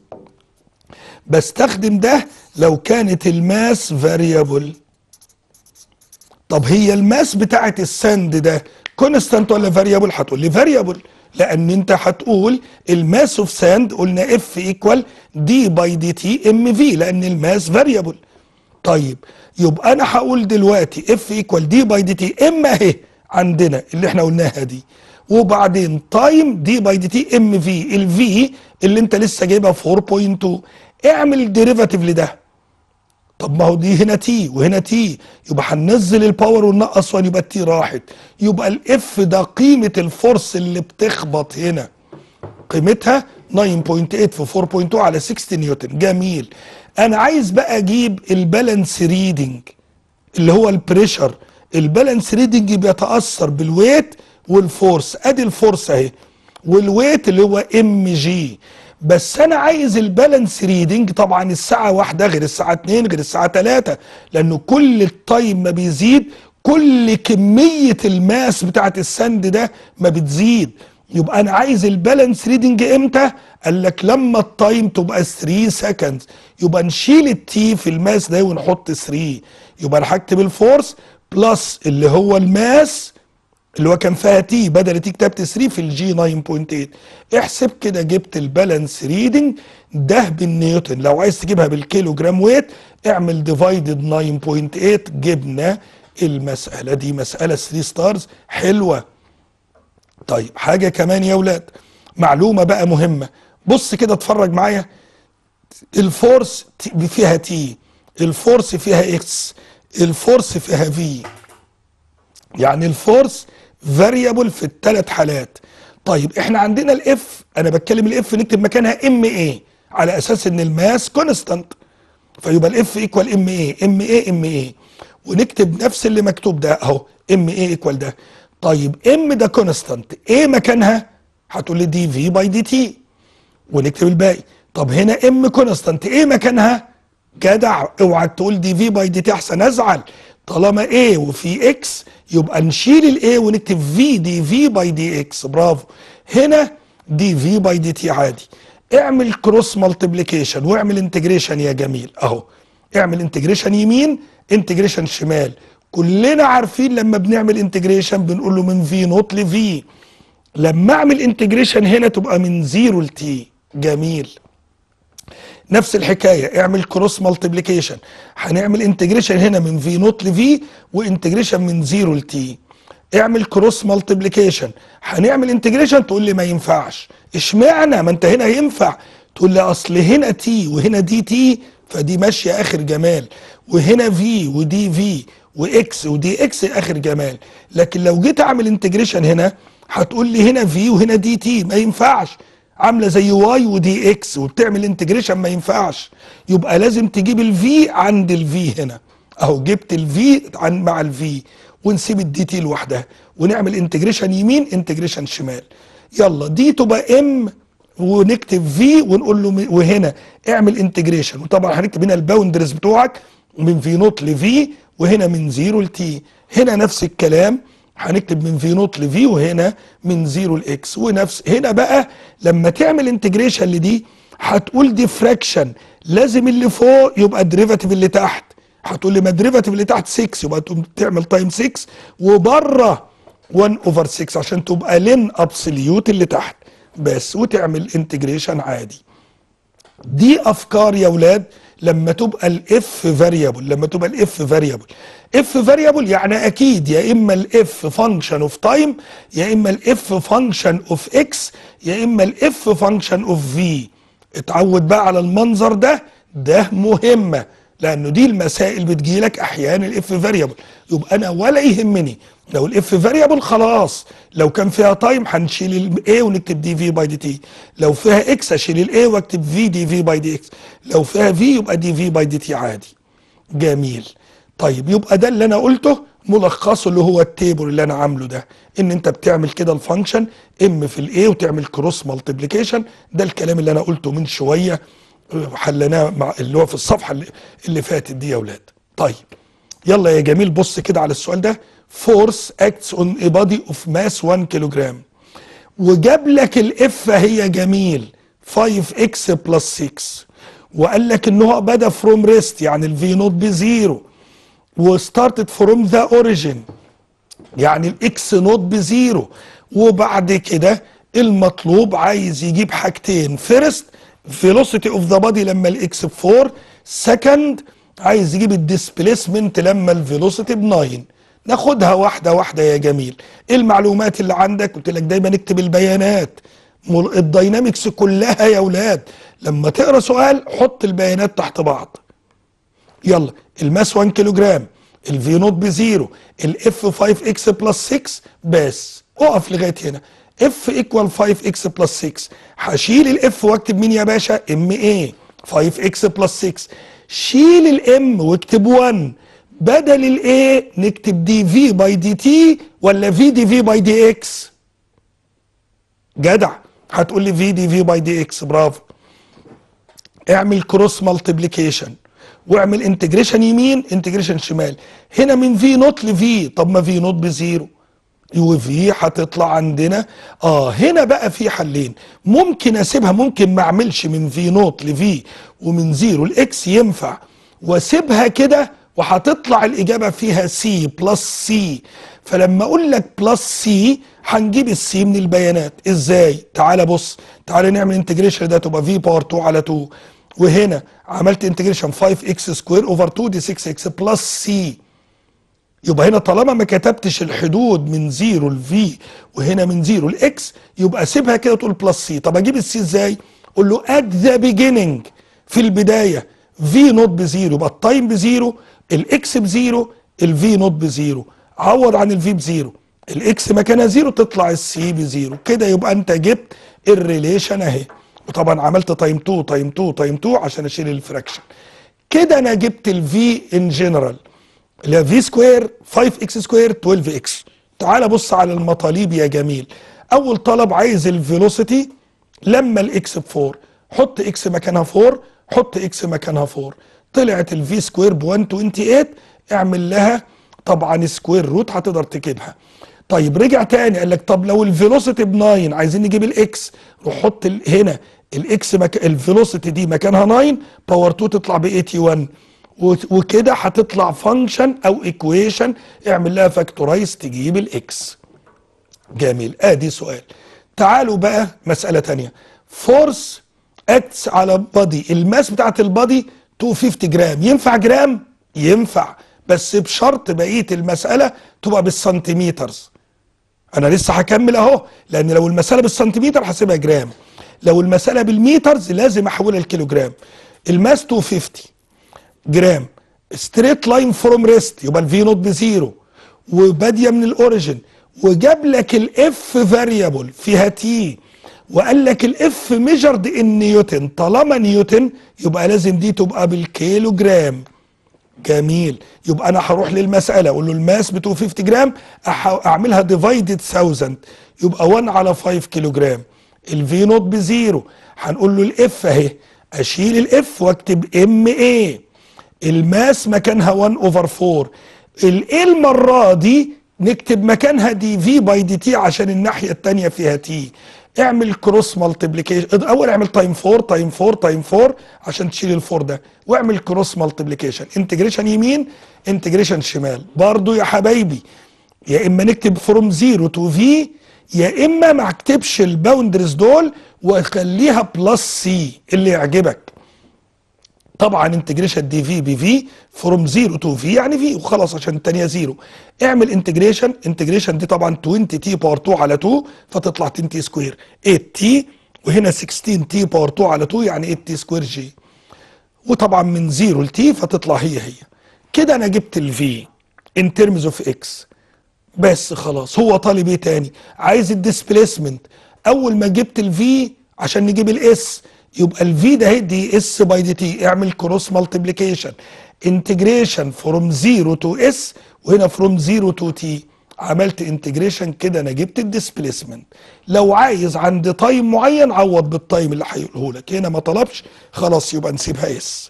بستخدم ده لو كانت الماس فاريبل طب هي الماس بتاعت السند ده كونستانت ولا فاريبل هتقول لي فاريبل لان انت هتقول الماس اوف ساند قلنا اف ايكوال دي باي دي تي ام في لان الماس فاريبل طيب يبقى انا هقول دلوقتي اف ايكوال دي باي دي تي ام اهي عندنا اللي احنا قلناها دي وبعدين تايم دي باي دي تي ام في الفي اللي انت لسه جايبها 4.2 اعمل ديريفاتيف لده طب ما هو دي هنا تي وهنا تي يبقى هننزل الباور وننقص 1 يبقى التي راحت يبقى الاف ده قيمه الفورس اللي بتخبط هنا قيمتها 9.8 في 4.2 على 60 نيوتن جميل انا عايز بقى اجيب البالانس ريدنج اللي هو البريشر البالانس ريدنج بيتاثر بالويت والفورس ادي الفورس اهي والويت اللي هو ام جي بس انا عايز البالانس ريدنج طبعا الساعه واحدة غير الساعه اتنين غير الساعه تلاتة لانه كل التايم ما بيزيد كل كميه الماس بتاعت السند ده ما بتزيد يبقى انا عايز البالانس ريدنج امتى قال لك لما التايم تبقى 3 سكندز يبقى نشيل التي في الماس ده ونحط 3 يبقى انا هكتب الفورس بلس اللي هو الماس اللي هو كان فيها تي بدل تي كتبت 3 في الجي 9.8 احسب كده جبت البالانس ريدنج ده بالنيوتن لو عايز تجيبها بالكيلو جرام ويت اعمل ديفايدد 9.8 جبنا المسألة دي مسألة 3 ستارز حلوة طيب حاجة كمان يا ولاد معلومة بقى مهمة بص كده اتفرج معايا الفورس فيها تي الفورس فيها اكس الفورس فيها في يعني الفورس فاريبل في الثلاث حالات طيب احنا عندنا الاف انا بتكلم الاف نكتب مكانها ام اي على اساس ان الماس كونستانت فيبقى الاف ايكوال ام اي ام اي ام اي ونكتب نفس اللي مكتوب ده اهو ام اي ايكوال ده طيب ام ده كونستانت ايه مكانها هتقول لي دي في باي دي تي ونكتب الباقي طب هنا ام كونستانت ايه مكانها جدع اوعى تقول دي في باي دي تي احسن ازعل طالما A وفي اكس يبقى نشيل الاي ونكتب في دي في باي دي اكس برافو هنا دي في باي دي تي عادي اعمل كروس مالتيبليكيشن واعمل انتجريشن يا جميل اهو اعمل انتجريشن يمين انتجريشن شمال كلنا عارفين لما بنعمل انتجريشن بنقول له من في نوت لفي لما اعمل انتجريشن هنا تبقى من زيرو لتي جميل نفس الحكايه اعمل كروس مالتيبليكيشن هنعمل انتجريشن هنا من في نوت لفي وانتجريشن من زيرو لتي اعمل كروس مالتيبليكيشن هنعمل انتجريشن تقول لي ما ينفعش اشمعنى ما انت هنا ينفع تقول لي اصل هنا تي وهنا دي تي فدي ماشيه اخر جمال وهنا في ودي في واكس ودي اكس اخر جمال لكن لو جيت اعمل انتجريشن هنا هتقول لي هنا في وهنا دي تي ما ينفعش عامله زي واي ودي اكس وبتعمل انتجريشن ما ينفعش يبقى لازم تجيب الفي عند الفي هنا اهو جبت الفي عن مع الفي ونسيب الدي تي لوحدها ونعمل انتجريشن يمين انتجريشن شمال يلا دي تبقى ام ونكتب في ونقول له وهنا اعمل انتجريشن وطبعا هنكتب هنا الباوندرز بتوعك من في نوت لفي وهنا من زيرو لتي هنا نفس الكلام هنكتب من في نوت لفي وهنا من زيرو لاكس ونفس هنا بقى لما تعمل انتجريشن لدي هتقول دي فراكشن لازم اللي فوق يبقى الديريفاتيف اللي تحت هتقول لي ما الديريفاتيف اللي تحت 6 يبقى تقوم تعمل تايم 6 وبره 1 اوفر 6 عشان تبقى لين ابسوليوت اللي تحت بس وتعمل انتجريشن عادي دي افكار يا ولاد لما تبقى الاف فاريبل لما تبقى الاف فاريبل اف فاريبل يعني اكيد يا اما الاف فانكشن اوف تايم يا اما الاف فانكشن اوف اكس يا اما الاف فانكشن اوف في اتعود بقى على المنظر ده ده مهمه لانه دي المسائل بتجيلك احيانا الاف فاريبل يبقى انا ولا يهمني لو الاف فاريبل خلاص لو كان فيها تايم هنشيل الاي ونكتب دي في باي دي تي لو فيها اكس اشيل الاي واكتب في دي في باي دي اكس لو فيها في يبقى دي في باي دي تي عادي جميل طيب يبقى ده اللي انا قلته ملخصه اللي هو التيبل اللي انا عامله ده ان انت بتعمل كده الفانكشن ام في الاي وتعمل كروس مالتيبليكيشن ده الكلام اللي انا قلته من شويه حلناه مع اللي هو في الصفحه اللي, اللي فاتت دي يا اولاد طيب يلا يا جميل بص كده على السؤال ده فورس اكتس اون a body اوف ماس 1 كيلو جرام وجاب لك الاف هي جميل 5 اكس بلس 6 وقال لك ان هو بدا فروم ريست يعني الفي نوت بزيرو وستارتد فروم ذا اوريجين يعني الاكس نوت بزيرو وبعد كده المطلوب عايز يجيب حاجتين فيرست فيلوسيتي اوف ذا بادي لما الاكس ب 4 سكند عايز يجيب الديسبيسمنت لما الفيلوسيتي ب 9 ناخدها واحده واحده يا جميل ايه المعلومات اللي عندك قلت لك دايما اكتب البيانات الداينامكس كلها يا اولاد لما تقرا سؤال حط البيانات تحت بعض يلا الماس 1 كيلو جرام الفي نوت بزيرو الاف 5 اكس بلس 6 بس اقف لغايه هنا اف ايكوال 5 اكس بلس 6 هشيل الاف واكتب مين يا باشا ام ايه 5 اكس بلس 6 شيل الام واكتب 1 بدل الاي نكتب دي في باي دي تي ولا في دي في باي دي اكس جدع هتقول لي في دي في باي دي اكس برافو اعمل كروس مالتيبليكيشن واعمل انتجريشن يمين انتجريشن شمال هنا من في نوت لفي طب ما في نوت بزيرو وفي هتطلع عندنا اه هنا بقى في حلين ممكن اسيبها ممكن ما اعملش من في نوت لفي ومن زيرو لاكس ينفع واسيبها كده وهتطلع الاجابه فيها سي بلس سي فلما اقول لك بلس سي هنجيب السي من البيانات ازاي تعال بص تعال نعمل انتجريشن ده تبقى في باور 2 على 2 وهنا عملت انتجريشن 5 اكس سكوير اوفر 2 دي 6 اكس بلس سي يبقى هنا طالما ما كتبتش الحدود من زيرو لفي وهنا من زيرو لاكس يبقى سيبها كده تقول بلس سي طب اجيب السي ازاي قول له ات ذا بيجيننج في البدايه في نوت بزيرو يبقى التايم بزيرو الاكس بزيرو الفي نوت بزيرو عوض عن الفي بزيرو الاكس مكانها زيرو تطلع السي بزيرو كده يبقى انت جبت الريليشن اهي وطبعا عملت تايم 2 تايم 2 تايم 2 عشان اشيل الفراكشن كده انا جبت الفي ان جنرال اللي هي في سكوير 5 اكس سكوير 12 اكس تعال بص على المطالب يا جميل اول طلب عايز الفيلوسيتي لما الاكس ب 4 حط اكس مكانها 4 حط اكس مكانها 4 طلعت الفي سكوير ب 128 اعمل لها طبعا سكوير روت هتقدر تجيبها طيب رجع تاني قال لك طب لو الفيلوسيتي ب 9 عايزين نجيب الاكس روح حط ال- هنا الاكس مك... الفيلوسيتي دي مكانها 9 باور 2 تطلع ب 81 و- وكده هتطلع فانكشن او ايكويشن اعمل لها فاكتورايز تجيب الاكس جميل ادي سؤال تعالوا بقى مسألة تانية فورس اكتس على بادي الماس بتاعت البادي 250 جرام ينفع جرام ينفع بس بشرط بقية المسألة تبقى بالسنتيمترز انا لسه هكمل اهو لان لو المسألة بالسنتيمتر هسيبها جرام لو المسألة بالميترز لازم احولها لكيلوجرام الماس 250 جرام ستريت لاين فروم ريست يبقى الفي نوت بزيرو وباديه من الاوريجن وجاب لك الاف فاريبل فيها تي وقال لك الاف ميجرد ان نيوتن طالما نيوتن يبقى لازم دي تبقى بالكيلو جرام جميل يبقى انا هروح للمساله اقول له الماس ب 250 جرام أح- اعملها ديفايدد 1000 يبقى 1 على 5 كيلو جرام الفي نوت بزيرو هنقول له الاف اهي اشيل الاف واكتب ام ايه الماس مكانها 1 اوفر 4 الايه المره دي نكتب مكانها دي في باي دي تي عشان الناحيه الثانيه فيها تي اعمل كروس مالتيبليكيشن اول اعمل تايم 4 تايم 4 تايم 4 عشان تشيل الفور ده واعمل كروس مالتيبليكيشن انتجريشن يمين انتجريشن شمال برضو يا حبايبي يا اما نكتب فروم زيرو تو في يا اما ما اكتبش الباوندرز دول واخليها بلس سي اللي يعجبك طبعا انتجريشن دي في بي في فروم زيرو تو في يعني في وخلاص عشان الثانيه زيرو اعمل انتجريشن انتجريشن دي طبعا 20 تي باور 2 على 2 فتطلع 10 تي سكوير 8 تي وهنا 16 تي باور 2 على 2 يعني 8 تي سكوير جي وطبعا من زيرو لتي فتطلع هي هي كده انا جبت الفي ان ترمز اوف اكس بس خلاص هو طالب ايه تاني عايز الديسبيسمنت اول ما جبت الفي عشان نجيب الاس يبقى الفي ده هي دي اس باي دي تي اعمل كروس مالتيبليكيشن انتجريشن فروم زيرو تو اس وهنا فروم زيرو تو تي عملت انتجريشن كده انا جبت الديسبيسمنت لو عايز عند تايم معين عوض بالتايم اللي هيقوله لك هنا ما طلبش خلاص يبقى نسيبها اس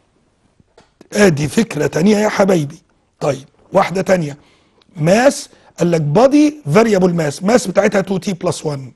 ادي فكره تانية يا حبايبي طيب واحده تانية ماس قال لك بادي فاريبل ماس ماس بتاعتها 2 تي بلس 1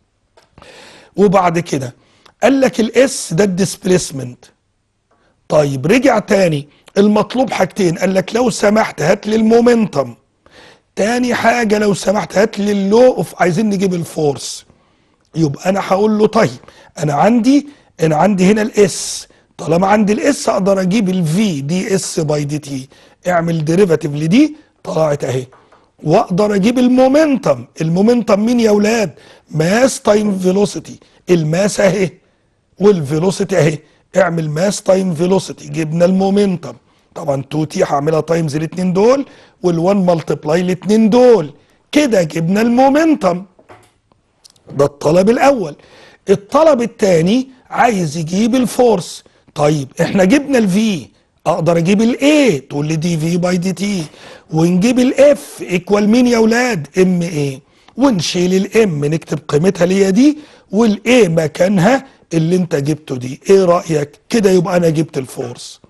وبعد كده قال لك الاس ده الديسبيسمنت طيب رجع تاني المطلوب حاجتين قال لك لو سمحت هات لي المومنتم تاني حاجه لو سمحت هات لي اللو اوف عايزين نجيب الفورس يبقى انا هقول له طيب انا عندي انا عندي هنا الاس طالما عندي الاس اقدر اجيب الفي دي اس باي دي تي اعمل ديريفاتيف لدي طلعت اهي واقدر اجيب المومنتم المومنتم مين يا اولاد ماس تايم فيلوسيتي الماس اهي والفيلوسيتي اهي اعمل ماس تايم فيلوسيتي جبنا المومنتم طبعا 2 تي هعملها تايمز الاثنين دول وال1 ملتبلاي الاثنين دول كده جبنا المومنتم ده الطلب الاول الطلب الثاني عايز يجيب الفورس طيب احنا جبنا الفي اقدر اجيب الاي تقول لي دي في باي دي تي ونجيب الاف ايكوال مين يا اولاد ام اي ونشيل الام نكتب قيمتها اللي هي دي والاي مكانها اللي انت جبته دي ايه رايك كده يبقى انا جبت الفورس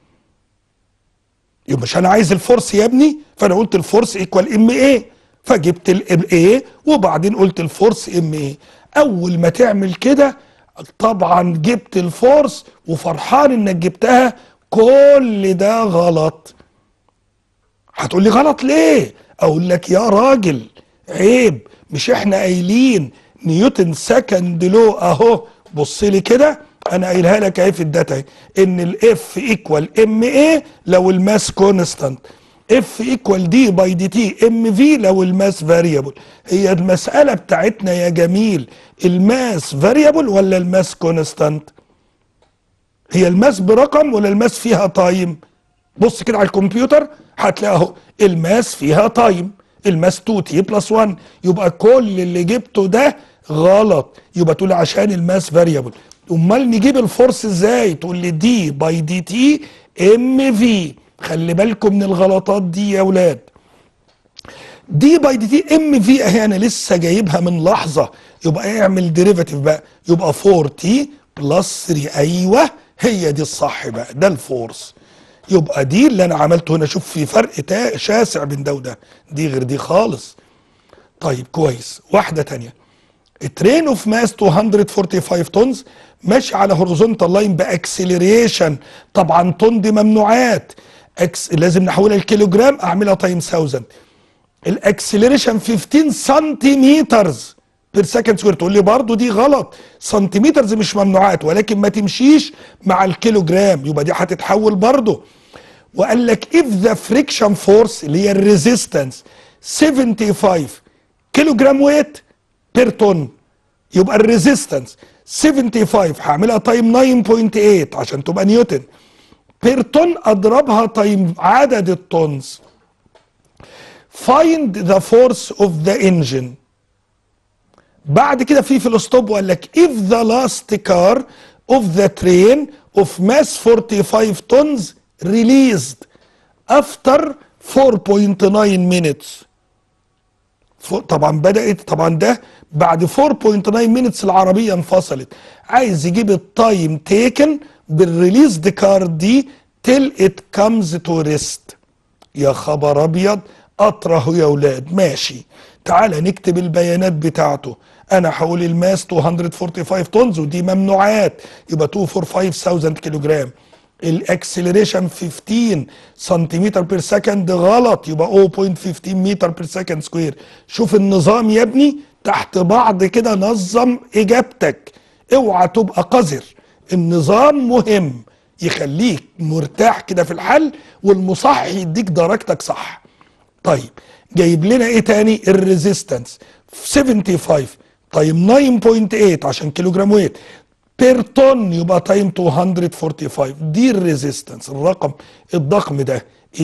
يبقى مش انا عايز الفورس يا ابني فانا قلت الفورس ايكوال ام ايه فجبت الام ايه وبعدين قلت الفورس ام ايه اول ما تعمل كده طبعا جبت الفورس وفرحان انك جبتها كل ده غلط هتقول لي غلط ليه اقول لك يا راجل عيب مش احنا قايلين نيوتن سكند لو اهو بص لي كده انا قايلها لك اهي في الداتا اهي ان الاف ايكوال ام اي لو الماس كونستانت اف ايكوال دي باي دي تي ام في لو الماس فاريبل هي المساله بتاعتنا يا جميل الماس فاريبل ولا الماس كونستانت هي الماس برقم ولا الماس فيها تايم بص كده على الكمبيوتر هتلاقي اهو الماس فيها تايم الماس 2 تي بلس 1 يبقى كل اللي جبته ده غلط يبقى تقول عشان الماس فاريبل امال نجيب الفورس ازاي تقول لي دي باي دي تي ام في خلي بالكم من الغلطات دي يا اولاد دي باي دي تي ام في اهي انا لسه جايبها من لحظه يبقى اعمل ديريفاتيف بقى يبقى 4 تي بلس 3 ايوه هي دي الصح بقى ده الفورس يبقى دي اللي انا عملته هنا شوف في فرق تا- شاسع بين ده وده دي غير دي خالص طيب كويس واحده تانية ترين اوف ماس 245 طنز ماشي على هوريزونتال لاين باكسلريشن طبعا طن دي ممنوعات أكس لازم نحولها الكيلوجرام اعملها تايمز 1000 الاكسلريشن 15 سنتيمترز بير سكند سكوير تقول لي برضه دي غلط سنتيمترز مش ممنوعات ولكن ما تمشيش مع الكيلوجرام يبقى دي هتتحول برضه وقال لك if the friction force اللي هي الريزيستنس 75 كيلو جرام ويت بير طن يبقى الريزيستنس 75 هعملها تايم 9.8 عشان تبقى نيوتن بير طن اضربها تايم عدد الطنز find the force of the engine بعد كده في فلسطوب وقال لك if the last car of the train of mass 45 tons released after 4.9 minutes ف- طبعا بدأت طبعا ده بعد 4.9 minutes العربية انفصلت عايز يجيب التايم تيكن بالريليز دي كار دي till it comes to rest يا خبر ابيض اطره يا ولاد ماشي تعالى نكتب البيانات بتاعته انا هقول الماس 245 طنز ودي ممنوعات يبقى 245,000 كيلو جرام الاكسلريشن 15 سنتيمتر بير سكند غلط يبقى 0.15 متر بير سكند سكوير شوف النظام يا ابني تحت بعض كده نظم اجابتك اوعى تبقى قذر النظام مهم يخليك مرتاح كده في الحل والمصحح يديك درجتك صح طيب جايب لنا ايه تاني الريزيستنس 75 طيب 9.8 عشان كيلو جرام ويت بير طن يبقى تايم 245 دي الريزيستنس الرقم الضخم ده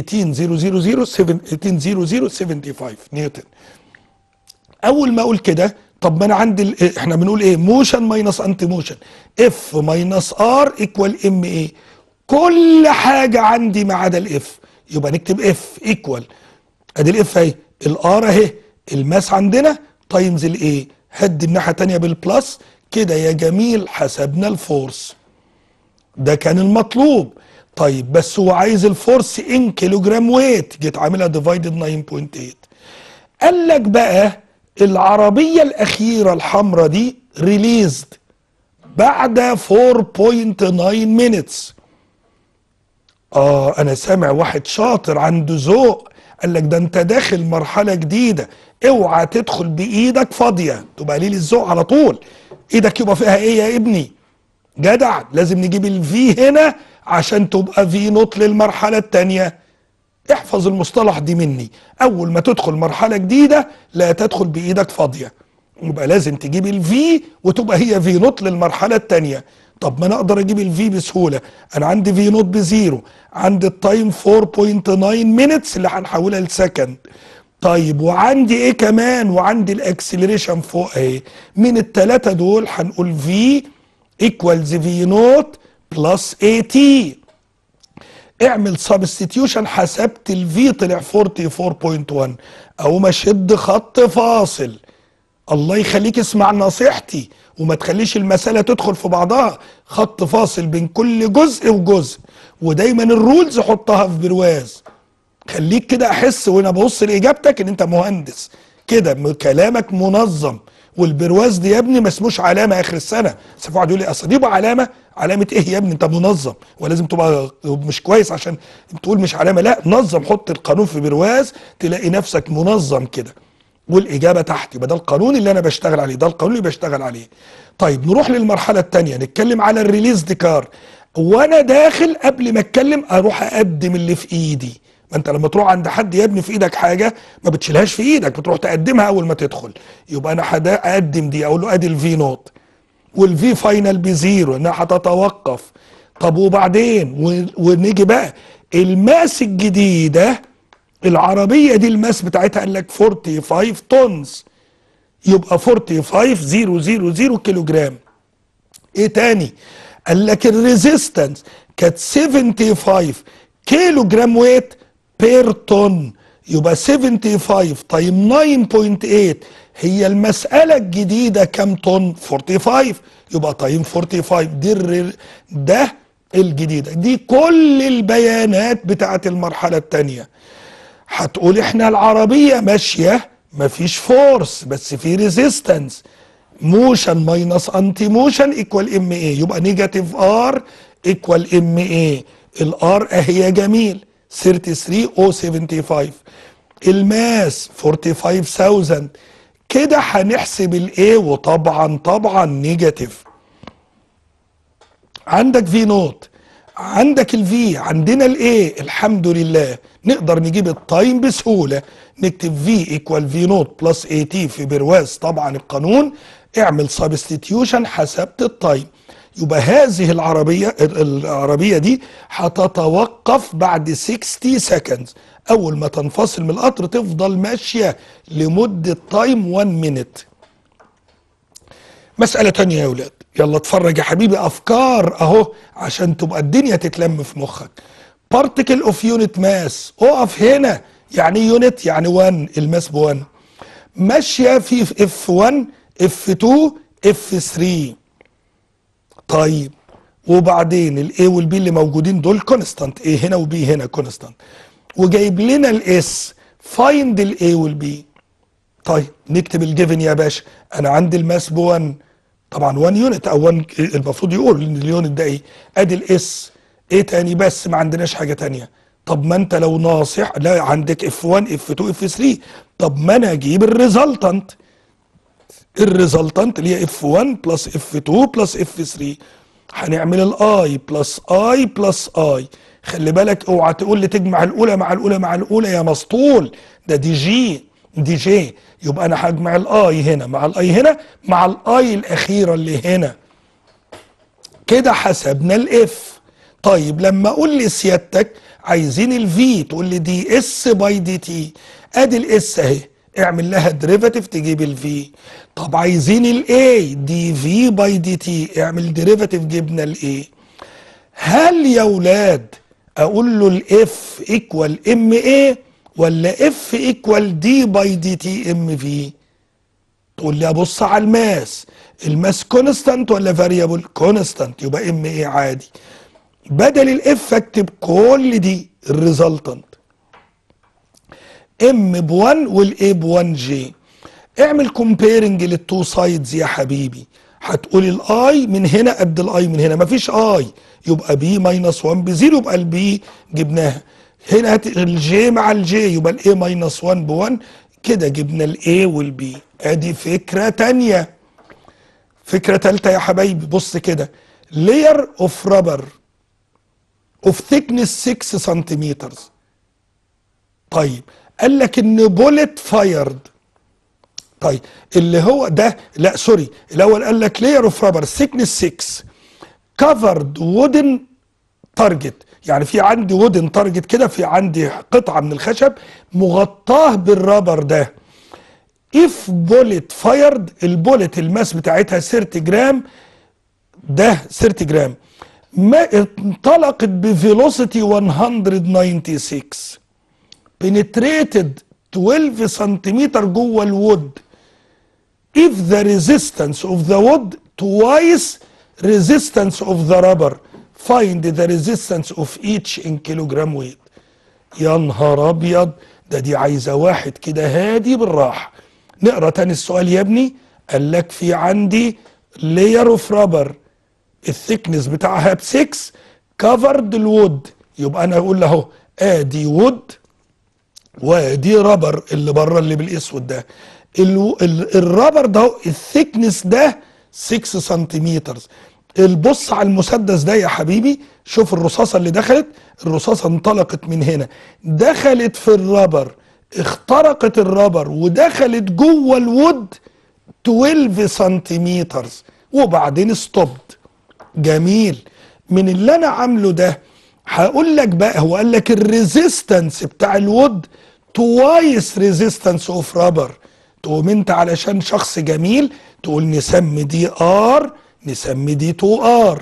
18000 نيوتن اول ما اقول كده طب ما انا عندي ال- احنا بنقول ايه موشن ماينس انتي موشن اف ماينس ار ايكوال ام ايه كل حاجه عندي ما عدا الاف يبقى نكتب اف ايكوال ادي الاف اهي الار اهي الماس عندنا تايمز الايه هدي الناحيه الثانيه بالبلس كده يا جميل حسبنا الفورس ده كان المطلوب طيب بس هو عايز الفورس ان كيلو جرام ويت جيت عاملها ديفايدد 9.8 قال لك بقى العربيه الاخيره الحمراء دي ريليزد بعد 4.9 مينتس اه انا سامع واحد شاطر عنده ذوق قال لك ده انت داخل مرحله جديده اوعى تدخل بايدك فاضيه تبقى قليل الذوق على طول ايدك يبقى فيها ايه يا ابني جدع لازم نجيب الفي هنا عشان تبقى في نوت للمرحله الثانيه احفظ المصطلح دي مني اول ما تدخل مرحله جديده لا تدخل بايدك فاضيه يبقى لازم تجيب الفي وتبقى هي في نوت للمرحله الثانيه طب ما انا اقدر اجيب الفي بسهوله انا عندي في نوت بزيرو عندي التايم 4.9 مينتس اللي هنحولها لسكند طيب وعندي ايه كمان وعندي الاكسلريشن فوق اهي من الثلاثه دول هنقول في ايكوالز في نوت بلس اي تي اعمل سبستيتيوشن حسبت الفي طلع 44.1 اقوم اشد خط فاصل الله يخليك اسمع نصيحتي وما تخليش المسألة تدخل في بعضها خط فاصل بين كل جزء وجزء ودايما الرولز حطها في برواز خليك كده احس وانا ببص لاجابتك ان انت مهندس كده م- كلامك منظم والبرواز دي يا ابني ما اسموش علامه اخر السنه بس في واحد يقول لي اصل دي بقى علامه علامه ايه يا ابني انت منظم ولازم تبقى مش كويس عشان تقول مش علامه لا نظم حط القانون في برواز تلاقي نفسك منظم كده والاجابه تحت يبقى ده القانون اللي انا بشتغل عليه ده القانون اللي بشتغل عليه طيب نروح للمرحله الثانيه نتكلم على الريليز كار وانا داخل قبل ما اتكلم اروح اقدم اللي في ايدي ما انت لما تروح عند حد يبني في ايدك حاجه ما بتشيلهاش في ايدك بتروح تقدمها اول ما تدخل يبقى انا حدا اقدم دي اقول له ادي الفي نوت والفي فاينل بزيرو انها هتتوقف طب وبعدين و- ونيجي بقى الماس الجديده العربيه دي الماس بتاعتها قال لك 45 طنز يبقى 45 0 0 0 كيلو جرام ايه تاني قال لك الريزيستنس كانت 75 كيلو جرام ويت بير طن يبقى 75 تايم 9.8 هي المسألة الجديدة كام طن 45 يبقى تايم 45 دي الر- ده الجديدة دي كل البيانات بتاعت المرحلة التانية هتقول احنا العربية ماشية مفيش فورس بس في ريزيستنس موشن ماينس انتي موشن ايكوال ام اي يبقى نيجاتيف ار ايكوال ام اي الار اهي جميل 33 او 75 الماس 45000 كده هنحسب الاي وطبعا طبعا نيجاتيف عندك في نوت عندك الفي عندنا الاي الحمد لله نقدر نجيب التايم بسهوله نكتب في ايكوال في نوت بلس اي تي في برواز طبعا القانون اعمل سبستيتيوشن حسبت التايم يبقى هذه العربيه العربيه دي هتتوقف بعد 60 سكندز اول ما تنفصل من القطر تفضل ماشيه لمده تايم 1 مينيت مسألة تانية يا ولاد يلا اتفرج يا حبيبي أفكار أهو عشان تبقى الدنيا تتلم في مخك بارتكل اوف يونت ماس اقف هنا يعني يونت يعني 1 الماس ب 1 ماشية في اف 1 اف 2 اف 3 طيب وبعدين الاي والبي اللي موجودين دول كونستانت ايه هنا وبي هنا كونستانت وجايب لنا الاس فايند الاي والبي طيب نكتب الجيفن يا باشا انا عندي الماس ب 1 طبعا 1 يونت او 1 المفروض يقول ان اليونت ده ايه ادي الاس ايه تاني بس ما عندناش حاجه تانية طب ما انت لو ناصح لا عندك اف 1 اف 2 اف 3 طب ما انا اجيب الريزلتنت الريزلتنت اللي هي اف 1 بلس اف 2 بلس اف 3 هنعمل الاي بلس اي بلس اي خلي بالك اوعى تقول لي تجمع الاولى مع الاولى مع الاولى يا مسطول ده دي جي دي جي يبقى انا هجمع الاي هنا مع الاي هنا مع الاي الاخيره اللي هنا كده حسبنا الاف طيب لما اقول لسيادتك عايزين الفي تقول لي دي اس باي دي تي ادي الاس اهي اعمل لها ديريفاتيف تجيب الفي طب عايزين الاي دي في باي دي تي اعمل ديريفاتيف جبنا الاي هل يا ولاد اقول له الاف ايكوال ام اي ولا اف ايكوال دي باي دي تي ام في تقول لي ابص على الماس الماس كونستانت ولا فاريبل كونستانت يبقى ام ايه عادي بدل الاف اكتب كل دي الريزلتنت ام ب 1 والاي ب 1 جي اعمل كومبيرنج للتو سايدز يا حبيبي هتقول الاي من هنا قد الاي من هنا مفيش اي يبقى بي ماينس 1 بزيرو يبقى البي جبناها هنا هات الجي مع الجي يبقى الاي ماينس 1 ب 1 كده جبنا الاي والبي ادي فكره تانية فكره تالتة يا حبايبي بص كده layer اوف رابر اوف thickness 6 سنتيمتر طيب قال لك ان بوليت فايرد طيب اللي هو ده لا سوري الاول قال لك layer اوف رابر thickness 6 covered wooden تارجت يعني في عندي وودن تارجت كده في عندي قطعه من الخشب مغطاه بالرابر ده اف بوليت فايرد البوليت الماس بتاعتها 30 جرام ده 30 جرام ما انطلقت بفيلوسيتي 196 بنتريتد 12 سنتيمتر جوه الوود if the resistance of the wood twice resistance of the rubber find the resistance of each in kilogram weight يا نهار ابيض ده دي عايزه واحد كده هادي بالراحه نقرا تاني السؤال يا ابني قال لك في عندي layer اوف رابر الثيكنس بتاعها ب 6 كفرد الوود يبقى انا اقول له اهو ادي وود وادي رابر اللي بره اللي بالاسود ده ال- ال- الرابر ده الثيكنس ده 6 سنتيمتر البص على المسدس ده يا حبيبي شوف الرصاصة اللي دخلت الرصاصة انطلقت من هنا دخلت في الرابر اخترقت الرابر ودخلت جوه الوود 12 سنتيمتر وبعدين ستوبد جميل من اللي انا عامله ده هقول لك بقى هو قال لك الريزيستنس بتاع الوود توايس ريزيستنس اوف رابر تقوم انت علشان شخص جميل تقول نسمي دي ار نسمي دي 2 ار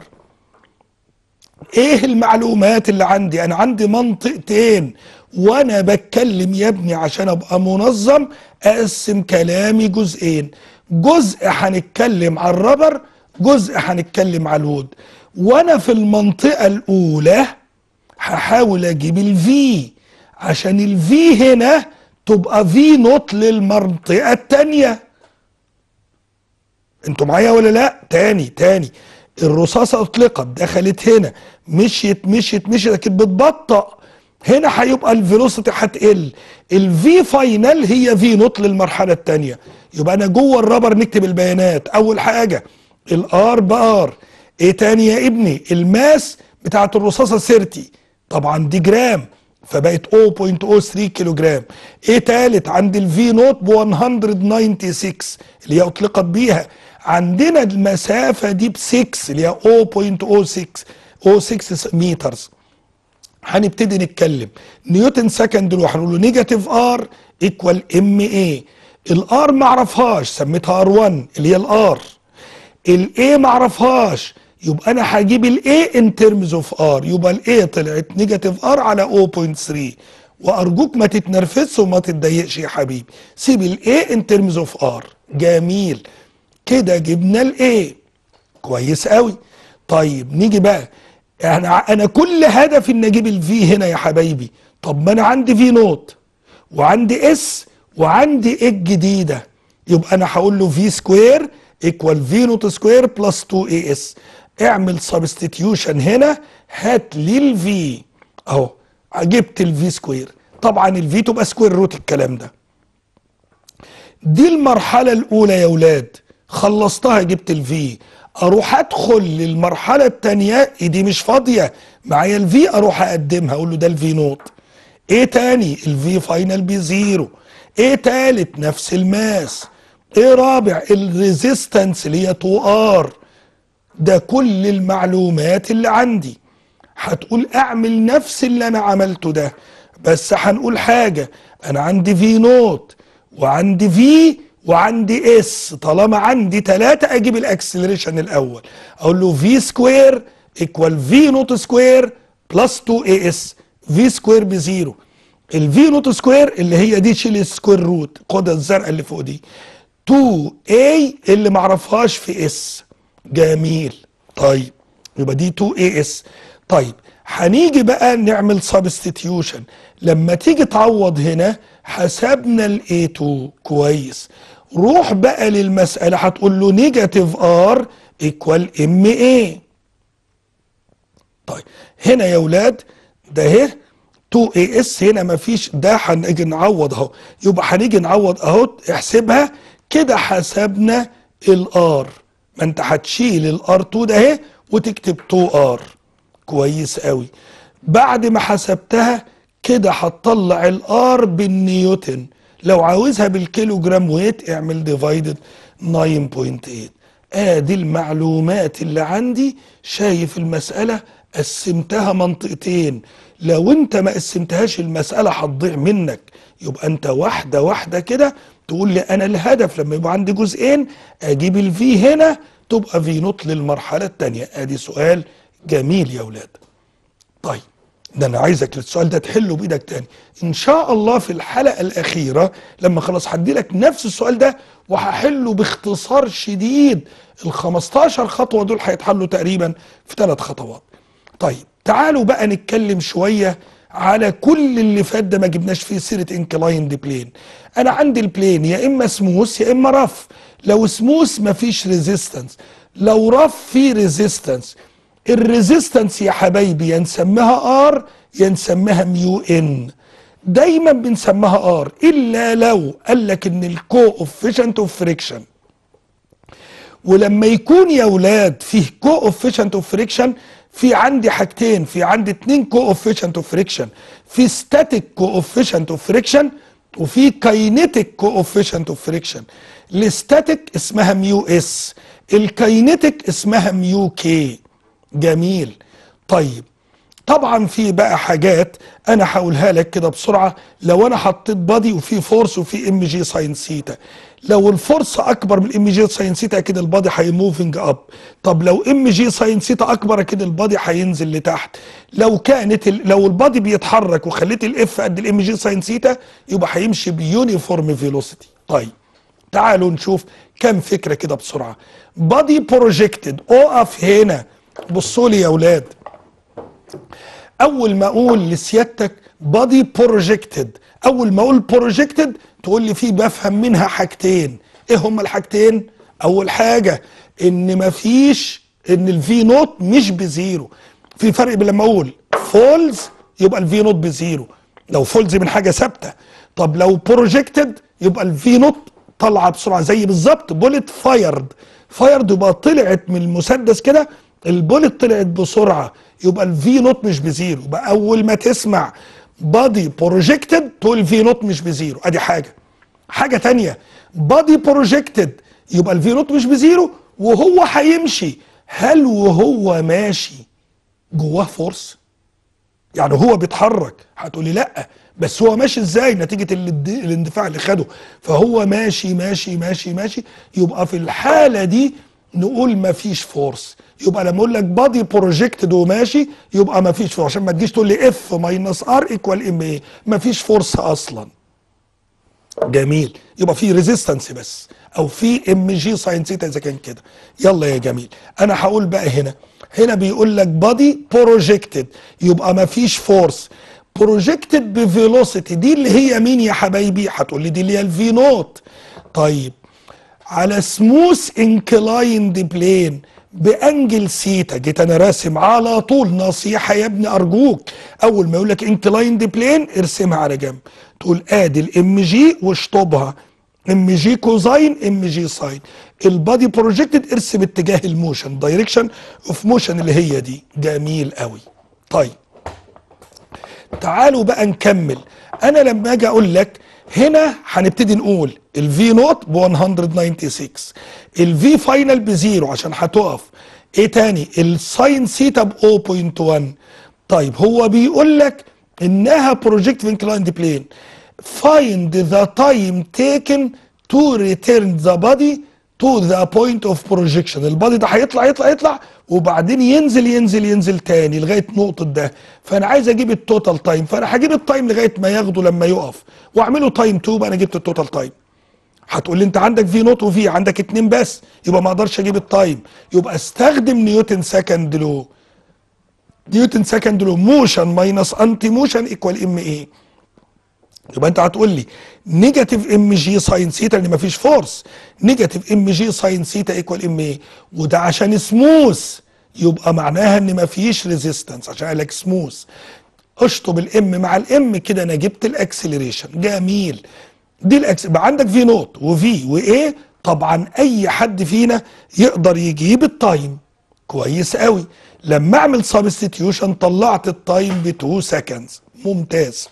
ايه المعلومات اللي عندي انا عندي منطقتين وانا بتكلم يا ابني عشان ابقى منظم اقسم كلامي جزئين جزء هنتكلم على الربر جزء هنتكلم على الوود وانا في المنطقة الاولى هحاول اجيب الفي عشان الفي هنا تبقى في نوت للمنطقة التانية انتوا معايا ولا لا تاني تاني الرصاصة اطلقت دخلت هنا مشيت مشيت مشيت لكن بتبطأ هنا هيبقى الفيلوسيتي هتقل الفي فاينل هي في نوت للمرحلة التانية يبقى انا جوه الرابر نكتب البيانات اول حاجة الار بار ايه تاني يا ابني الماس بتاعت الرصاصة 30 طبعا دي جرام فبقت 0.03 كيلو جرام ايه تالت عند الفي نوت ب 196 اللي هي اطلقت بيها عندنا المسافة دي ب 6 اللي هي 0.06 06 مترز هنبتدي نتكلم نيوتن سكند لو هنقول له نيجاتيف ار ايكوال ام اي الار ما اعرفهاش سميتها ار 1 اللي هي الار الاي ما اعرفهاش يبقى انا هجيب الاي ان ترمز اوف ار يبقى الاي طلعت نيجاتيف ار على 0.3 وارجوك ما تتنرفزش وما تتضايقش يا حبيبي سيب الاي ان ترمز اوف ار جميل كده جبنا الاي كويس قوي طيب نيجي بقى انا انا كل هدفي ان اجيب الفي هنا يا حبايبي طب ما انا عندي في نوت وعندي اس وعندي ايه الجديده يبقى انا هقول له في سكوير ايكوال في نوت سكوير بلس 2 اي اس اعمل سبستيتيوشن هنا هات لي الفي اهو جبت الفي سكوير طبعا الفي تبقى سكوير روت الكلام ده دي المرحله الاولى يا ولاد خلصتها جبت الفي اروح ادخل للمرحله الثانيه دي مش فاضيه معايا الفي اروح اقدمها اقول له ده الفي نوت ايه تاني الفي فاينل بزيرو ايه تالت نفس الماس ايه رابع الريزيستنس اللي هي 2 ار ده كل المعلومات اللي عندي هتقول اعمل نفس اللي انا عملته ده بس هنقول حاجة انا عندي في نوت وعندي في وعندي اس طالما عندي ثلاثة اجيب الاكسلريشن الاول اقول له في سكوير ايكوال في نوت سكوير بلس 2 اي اس في سكوير بزيرو الفي نوت سكوير اللي هي دي شيل السكوير روت خدها الزرقاء اللي فوق دي 2 اي اللي معرفهاش في اس جميل طيب يبقى دي 2 اي اس طيب هنيجي بقى نعمل سبستيتيوشن لما تيجي تعوض هنا حسبنا الاي 2 كويس روح بقى للمسألة هتقول له نيجاتيف ار ايكوال ام اي طيب هنا يا ولاد ده اهي 2 اي اس هنا مفيش ده هنيجي نعوض اهو يبقى هنيجي نعوض اهو احسبها كده حسبنا الار ما انت هتشيل الار 2 ده اهي وتكتب 2 ار كويس قوي بعد ما حسبتها كده هتطلع الار بالنيوتن لو عاوزها بالكيلو جرام ويت اعمل ديفايدد 9.8 ادي المعلومات اللي عندي شايف المسألة قسمتها منطقتين لو انت ما قسمتهاش المسألة هتضيع منك يبقى انت واحدة واحدة كده تقول لي انا الهدف لما يبقى عندي جزئين اجيب الفي هنا تبقى في نوت للمرحلة التانية ادي سؤال جميل يا ولاد طيب ده انا عايزك السؤال ده تحله بايدك تاني ان شاء الله في الحلقه الاخيره لما خلاص هدي لك نفس السؤال ده وهحله باختصار شديد ال 15 خطوه دول هيتحلوا تقريبا في ثلاث خطوات طيب تعالوا بقى نتكلم شويه على كل اللي فات ده ما جبناش فيه سيره انكلايند بلين انا عندي البلين يا اما سموث يا اما رف لو سموث مفيش ريزيستنس لو رف في ريزيستنس الريزيستنس يا حبايبي يا نسميها ار يا نسميها ميو ان دايما بنسميها ار الا لو قال لك ان الكو اوفيشنت اوف فريكشن ولما يكون يا ولاد فيه كو اوفيشنت اوف فريكشن في عندي حاجتين في عندي اتنين كو اوفيشنت اوف فريكشن في ستاتيك كو اوفيشنت اوف فريكشن وفي كاينيتيك كو اوفيشنت اوف فريكشن الستاتيك اسمها ميو اس الكاينيتيك اسمها ميو كي جميل طيب طبعا في بقى حاجات انا هقولها لك كده بسرعه لو انا حطيت بادي وفي فورس وفي ام جي ساين سيتا لو الفورس اكبر من الام جي ساين سيتا اكيد البادي هيموفنج اب طب لو ام جي ساين سيتا اكبر اكيد البادي هينزل لتحت لو كانت ال... لو البادي بيتحرك وخليت الاف قد الام جي ساين سيتا يبقى هيمشي بيونيفورم فيلوسيتي طيب تعالوا نشوف كام فكره كده بسرعه بادي بروجكتد اقف هنا بصوا لي يا اولاد اول ما اقول لسيادتك بادي بروجكتد اول ما اقول بروجكتد تقول لي في بفهم منها حاجتين ايه هما الحاجتين اول حاجه ان مفيش ان الفي نوت مش بزيرو في فرق بين لما اقول فولز يبقى الفي نوت بزيرو لو فولز من حاجه ثابته طب لو بروجكتد يبقى الفي نوت طالعه بسرعه زي بالظبط بوليت فايرد فايرد يبقى طلعت من المسدس كده البوليت طلعت بسرعه يبقى الفي نوت مش بزيرو يبقى اول ما تسمع بادي بروجكتد تقول في نوت مش بزيرو ادي حاجه حاجه تانية بادي بروجكتد يبقى الفي نوت مش بزيرو وهو هيمشي هل وهو ماشي جواه فورس يعني هو بيتحرك هتقولي لا بس هو ماشي ازاي نتيجه الاند- الاندفاع اللي خده فهو ماشي ماشي ماشي ماشي يبقى في الحاله دي نقول مفيش فورس يبقى لما اقول لك بادي بروجكتد وماشي يبقى مفيش فورس عشان ما تجيش تقول لي اف ماينس ار ايكوال ام ايه مفيش فورس اصلا جميل يبقى في ريزيستنس بس او في ام جي ساين ثيتا اذا كان كده يلا يا جميل انا هقول بقى هنا هنا بيقول لك بادي بروجكتد يبقى ما فيش فورس بروجكتد بفيلوسيتي دي اللي هي مين يا حبايبي هتقول لي دي اللي هي الفي نوت طيب على سموث انكلايند بلين بانجل سيتا جيت انا راسم على طول نصيحه يا ابني ارجوك اول ما يقول لك انكلايند بلين ارسمها على جنب تقول ادي الام جي واشطبها ام جي كوزاين ام جي ساين البادي بروجكتد ارسم اتجاه الموشن دايركشن اوف موشن اللي هي دي جميل قوي طيب تعالوا بقى نكمل انا لما اجي اقول لك هنا هنبتدي نقول الفي نوت ب 196 الفي فاينل بزيرو عشان هتقف ايه تاني الساين سيتا ب 0.1 طيب هو بيقول لك انها بروجكت انكلايند بلين find the time taken to return the body to the point of projection البادي ده هيطلع يطلع يطلع وبعدين ينزل ينزل ينزل تاني لغايه نقطه ده فانا عايز اجيب التوتال تايم فانا هجيب التايم لغايه ما ياخده لما يقف واعمله تايم 2 بقى انا جبت التوتال تايم هتقول لي انت عندك في نوت وفي عندك اتنين بس يبقى ما اقدرش اجيب التايم يبقى استخدم نيوتن سكند لو نيوتن سكند لو موشن ماينس انتي موشن ايكوال ام ايه يبقى انت هتقول لي نيجاتيف ام جي ساين سيتا لان مفيش فورس نيجاتيف ام جي ساين سيتا ايكوال ام ايه وده عشان سموث يبقى معناها ان مفيش ريزيستنس عشان قال لك سموث اشطب الام مع الام كده انا جبت الاكسلريشن جميل دي الاكس يبقى عندك في نوت وفي وايه طبعا اي حد فينا يقدر يجيب التايم كويس قوي لما اعمل سبستيتيوشن طلعت التايم ب 2 سكندز ممتاز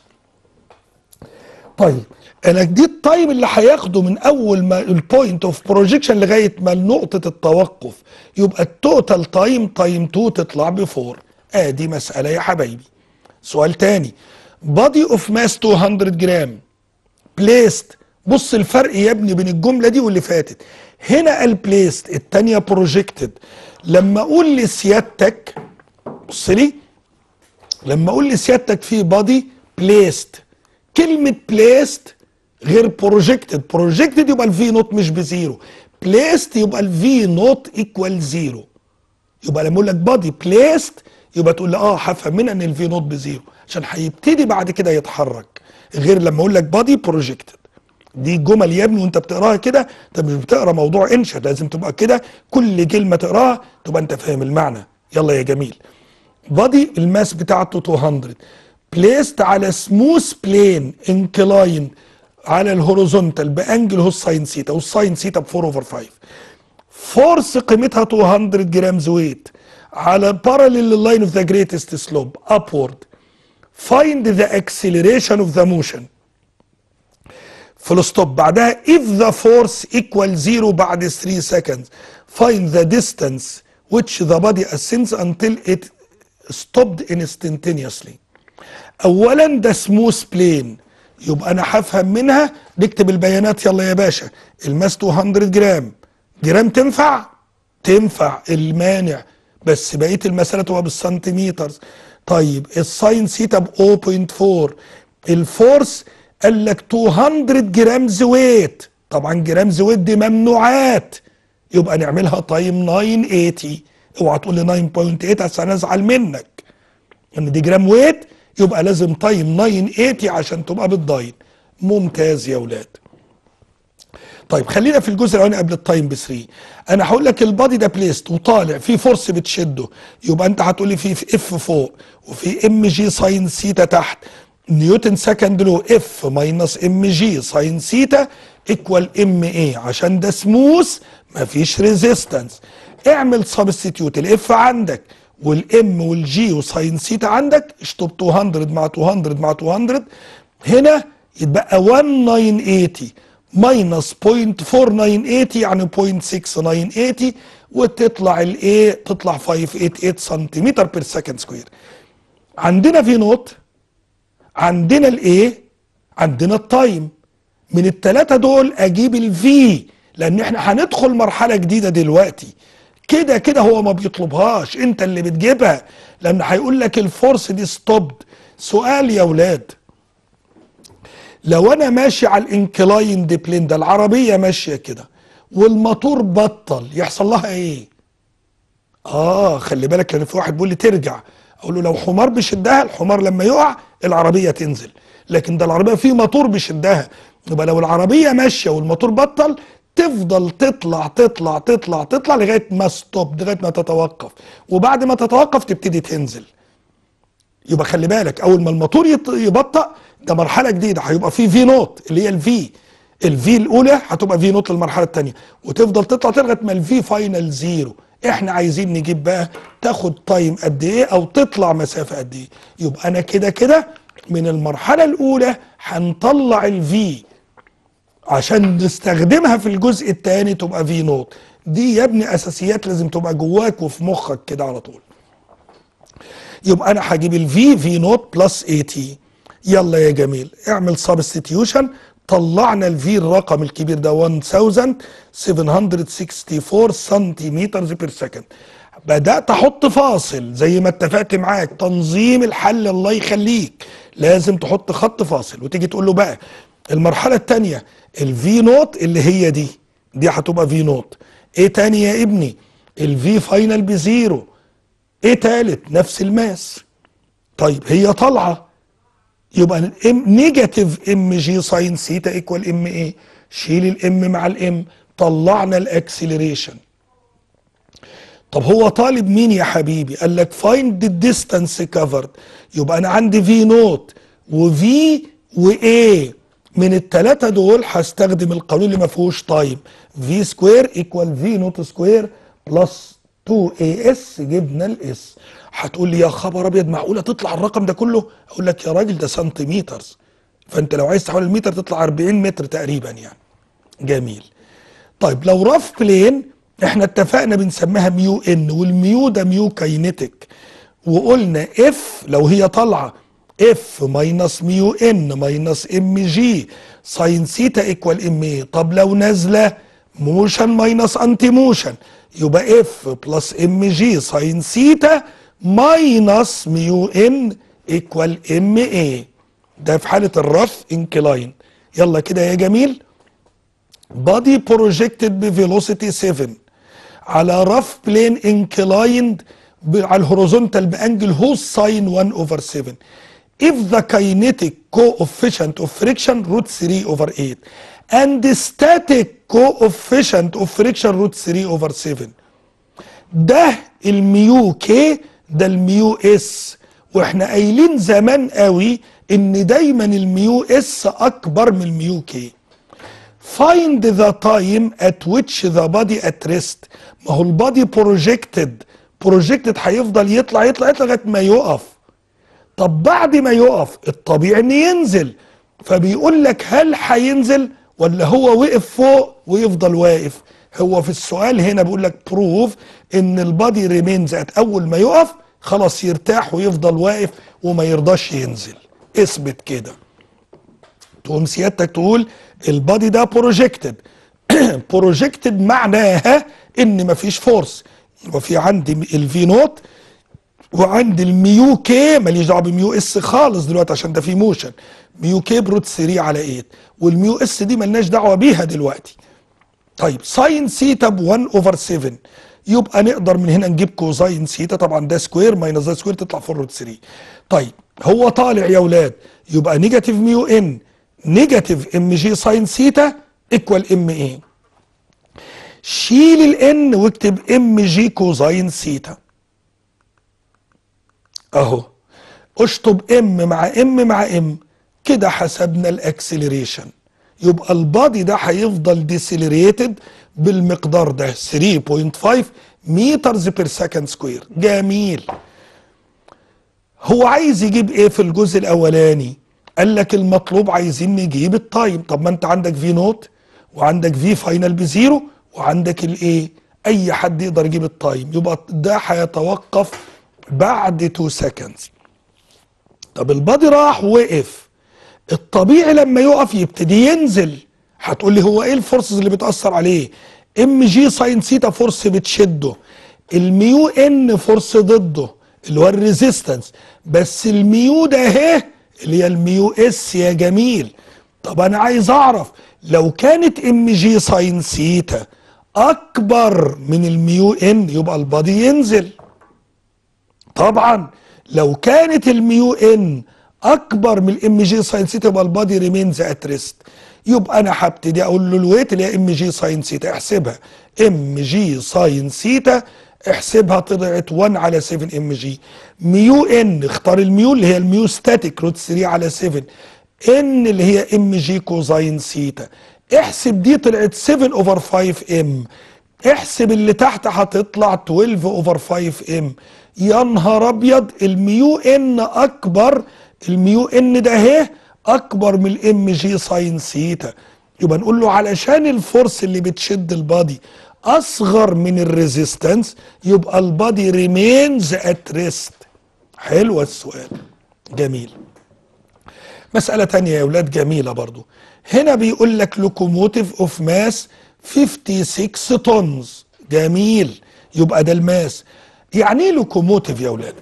طيب انا دي التايم اللي هياخده من اول ما البوينت اوف بروجيكشن لغايه ما نقطه التوقف يبقى التوتال تايم تايم 2 تطلع ب 4 ادي مساله يا حبايبي سؤال تاني بادي اوف ماس 200 جرام بليست بص الفرق يا ابني بين الجمله دي واللي فاتت هنا قال بليست الثانيه بروجيكتد لما اقول لسيادتك بص لي لما اقول لسيادتك في بادي بليست كلمه بليست غير بروجكتد بروجكتد يبقى الفي نوت مش بزيرو بليست يبقى الفي نوت ايكوال زيرو يبقى لما اقول لك بادي بليست يبقى تقول لي اه هفهم منها ان الفي نوت بزيرو عشان هيبتدي بعد كده يتحرك غير لما اقول لك بادي بروجكتد دي جمل يا ابني وانت بتقراها كده انت مش بتقرا موضوع انشا لازم تبقى كده كل كلمه تقراها تبقى انت فاهم المعنى يلا يا جميل بادي الماس بتاعته 200 بليست على سموث بلين انكلاين على الهوريزونتال بانجل هو الساين سيتا والساين سيتا ب 4 اوفر 5 فورس قيمتها 200 جرامز ويت على parallel line of the greatest slope upward find the acceleration of the motion فول ستوب بعدها if the force equal zero بعد 3 seconds find the distance which the body ascends until it stopped instantaneously اولا ده سموث بلين يبقى انا هفهم منها نكتب البيانات يلا يا باشا الماس 200 جرام جرام تنفع تنفع المانع بس بقيه المساله تبقى بالسنتيمتر طيب الساين سيتا ب 0.4 الفورس قال لك 200 جرام ويت طبعا جرام ويت دي ممنوعات يبقى نعملها تايم 980 اوعى تقول لي 9.8 عشان ازعل منك ان دي جرام ويت يبقى لازم تايم 980 عشان تبقى بالداين ممتاز يا ولاد طيب خلينا في الجزء الاولاني قبل التايم ب 3 انا هقول لك البادي ده بليست وطالع في فورس بتشده يبقى انت هتقول لي في اف فوق وفي ام جي ساين سيتا تحت نيوتن سكند لو اف ماينس ام جي ساين سيتا ايكوال ام اي عشان ده سموث مفيش ريزيستنس اعمل سبستيتيوت الاف عندك والام والجي وساين سيتا عندك اشطب 200 مع 200 مع 200 هنا يتبقى 1980 ماينس 0.4980 يعني 0.6980 وتطلع الايه تطلع 588 سنتيمتر بير سكند سكوير عندنا في نوت عندنا الايه عندنا التايم من الثلاثه دول اجيب الفي لان احنا هندخل مرحله جديده دلوقتي كده كده هو ما بيطلبهاش انت اللي بتجيبها لان هيقول لك الفورس دي ستوبد سؤال يا ولاد لو انا ماشي على الانكلاين دي بلين ده العربيه ماشيه كده والموتور بطل يحصل لها ايه اه خلي بالك لان في واحد بيقول لي ترجع اقول له لو حمار بيشدها الحمار لما يقع العربيه تنزل لكن ده العربيه في موتور بيشدها يبقى لو العربيه ماشيه والموتور بطل تفضل تطلع تطلع تطلع تطلع لغايه ما ستوب لغايه ما تتوقف وبعد ما تتوقف تبتدي تنزل يبقى خلي بالك اول ما الموتور يط- يبطأ ده مرحله جديده هيبقى في في نوت اللي هي الفي الفي الاولى هتبقى في نوت للمرحله الثانيه وتفضل تطلع لغايه ما الفي فاينل زيرو احنا عايزين نجيب بقى تاخد تايم قد ايه او تطلع مسافه قد ايه يبقى انا كده كده من المرحله الاولى هنطلع الفي عشان نستخدمها في الجزء الثاني تبقى في نوت دي يا ابني اساسيات لازم تبقى جواك وفي مخك كده على طول يبقى انا هجيب الفي في نوت بلس اي تي يلا يا جميل اعمل سبستيتيوشن طلعنا الفي الرقم الكبير ده 1764 سنتيمتر بير سكند بدات احط فاصل زي ما اتفقت معاك تنظيم الحل الله يخليك لازم تحط خط فاصل وتيجي تقول له بقى المرحله الثانيه الفي نوت اللي هي دي دي هتبقى في نوت ايه تاني يا ابني الفي فاينل بزيرو ايه تالت نفس الماس طيب هي طالعه يبقى الام نيجاتيف ام جي ساين سيتا ايكوال ام ايه شيل الام مع الام طلعنا الاكسلريشن طب هو طالب مين يا حبيبي قال لك فايند ذا ديستانس كفرد يبقى انا عندي في نوت وفي واي من الثلاثه دول هستخدم القانون اللي ما فيهوش تايم في سكوير ايكوال في نوت سكوير بلس 2 اي اس جبنا الاس هتقول لي يا خبر ابيض معقوله تطلع الرقم ده كله اقول لك يا راجل ده سنتيمتر فانت لو عايز تحول المتر تطلع 40 متر تقريبا يعني جميل طيب لو رف بلين احنا اتفقنا بنسميها ميو ان والميو ده ميو كاينيتك وقلنا اف لو هي طالعه اف ماينس ميو ان ماينس ام جي ساين سيتا ايكوال ام اي طب لو نازله موشن ماينس انتي موشن يبقى اف بلس ام جي ساين سيتا ماينس ميو ان ايكوال ام اي ده في حاله الرف انكلاين يلا كده يا جميل body projected بفيلوسيتي 7 على رف بلين انكلايند على الهوريزونتال بانجل هو ساين 1 اوفر 7 if the kinetic coefficient of friction root 3 over 8 and the static coefficient of friction root 3 over 7 ده الميو كي ده الميو اس واحنا قايلين زمان قوي ان دايما الميو اس اكبر من الميو كي find the time at which the body at rest ما هو البادي بروجكتد بروجكتد هيفضل يطلع يطلع يطلع لغايه ما يقف طب بعد ما يقف الطبيعي ان ينزل فبيقول لك هل هينزل ولا هو وقف فوق ويفضل واقف هو في السؤال هنا بيقول لك بروف ان البادي ريمينز ات اول ما يقف خلاص يرتاح ويفضل واقف وما يرضاش ينزل اثبت كده تقوم سيادتك تقول البادي ده بروجكتد بروجكتد معناها ان مفيش فورس وفي عندي الفي نوت وعندي الميو كي ماليش دعوه بميو اس خالص دلوقتي عشان ده في موشن ميو كي بروت 3 على 8 والميو اس دي ملناش دعوه بيها دلوقتي طيب ساين سيتا ب 1 اوفر 7 يبقى نقدر من هنا نجيب كوزاين سيتا طبعا ده سكوير ماينس ده سكوير تطلع 4 روت 3 طيب هو طالع يا اولاد يبقى نيجاتيف ميو ان نيجاتيف ام جي ساين سيتا ايكوال ام اي شيل الان واكتب ام جي كوزاين سيتا اهو اشطب ام مع ام مع ام كده حسبنا الاكسلريشن يبقى البادي ده هيفضل ديسيلريتد بالمقدار ده 3.5 مترز بير سكند سكوير جميل هو عايز يجيب ايه في الجزء الاولاني قال لك المطلوب عايزين نجيب التايم طب ما انت عندك في نوت وعندك في فاينل بزيرو وعندك الايه اي حد يقدر يجيب التايم يبقى ده هيتوقف بعد 2 سكندز طب البادي راح وقف الطبيعي لما يقف يبتدي ينزل هتقول لي هو ايه الفورسز اللي بتاثر عليه ام جي ساين سيتا فورس بتشده الميو ان فورس ضده اللي هو الريزيستنس بس الميو ده اهي اللي هي الميو اس يا جميل طب انا عايز اعرف لو كانت ام جي ساين سيتا اكبر من الميو ان يبقى البادي ينزل طبعا لو كانت الميو ان اكبر من الام جي ساين سيتا يبقى البادي ريمينز ات ريست يبقى انا هبتدي اقول له الويت اللي هي ام جي ساين سيتا احسبها ام جي ساين سيتا احسبها طلعت 1 على 7 ام جي ميو ان اختار الميو اللي هي الميو ستاتيك روت 3 على 7 ان اللي هي ام جي كوزاين سيتا احسب دي طلعت 7 اوفر 5 ام احسب اللي تحت هتطلع 12 اوفر 5 ام يا نهار ابيض الميو ان اكبر الميو ان ده اهي اكبر من الام جي ساين سيتا يبقى نقول له علشان الفورس اللي بتشد البادي اصغر من الريزيستنس يبقى البادي ريمينز ات ريست حلو السؤال جميل مسألة تانية يا ولاد جميلة برضو هنا بيقول لك لوكوموتيف اوف ماس 56 طنز جميل يبقى ده الماس يعني ايه لوكوموتيف يا ولاد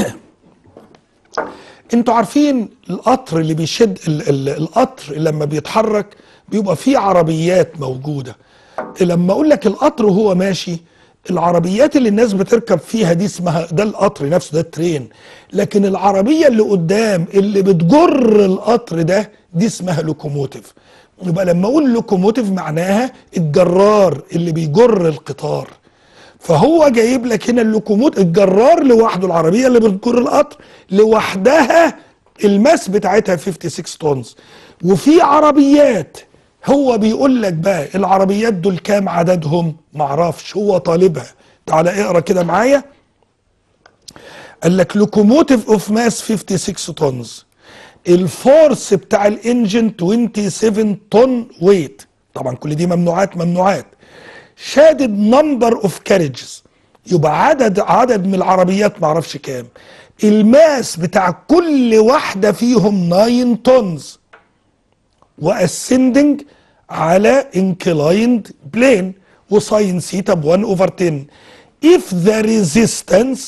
انتوا عارفين القطر اللي بيشد ال ال القطر لما بيتحرك بيبقى فيه عربيات موجوده لما اقول لك القطر وهو ماشي العربيات اللي الناس بتركب فيها دي اسمها ده القطر نفسه ده الترين لكن العربيه اللي قدام اللي بتجر القطر ده دي اسمها لوكوموتيف يبقى لما اقول لوكوموتيف معناها الجرار اللي بيجر القطار فهو جايب لك هنا اللوكوموت الجرار لوحده العربيه اللي بتجر القطر لوحدها الماس بتاعتها 56 طنز وفي عربيات هو بيقول لك بقى العربيات دول كام عددهم معرفش هو طالبها تعالى اقرا كده معايا قال لك لوكوموتيف اوف ماس 56 طنز الفورس بتاع الانجن 27 طن ويت طبعا كل دي ممنوعات ممنوعات شادد نمبر اوف كاريجز يبقى عدد عدد من العربيات معرفش كام الماس بتاع كل واحدة فيهم 9 طنز واسندنج على inclined plane وساين سيتا ب 1 over 10 if the resistance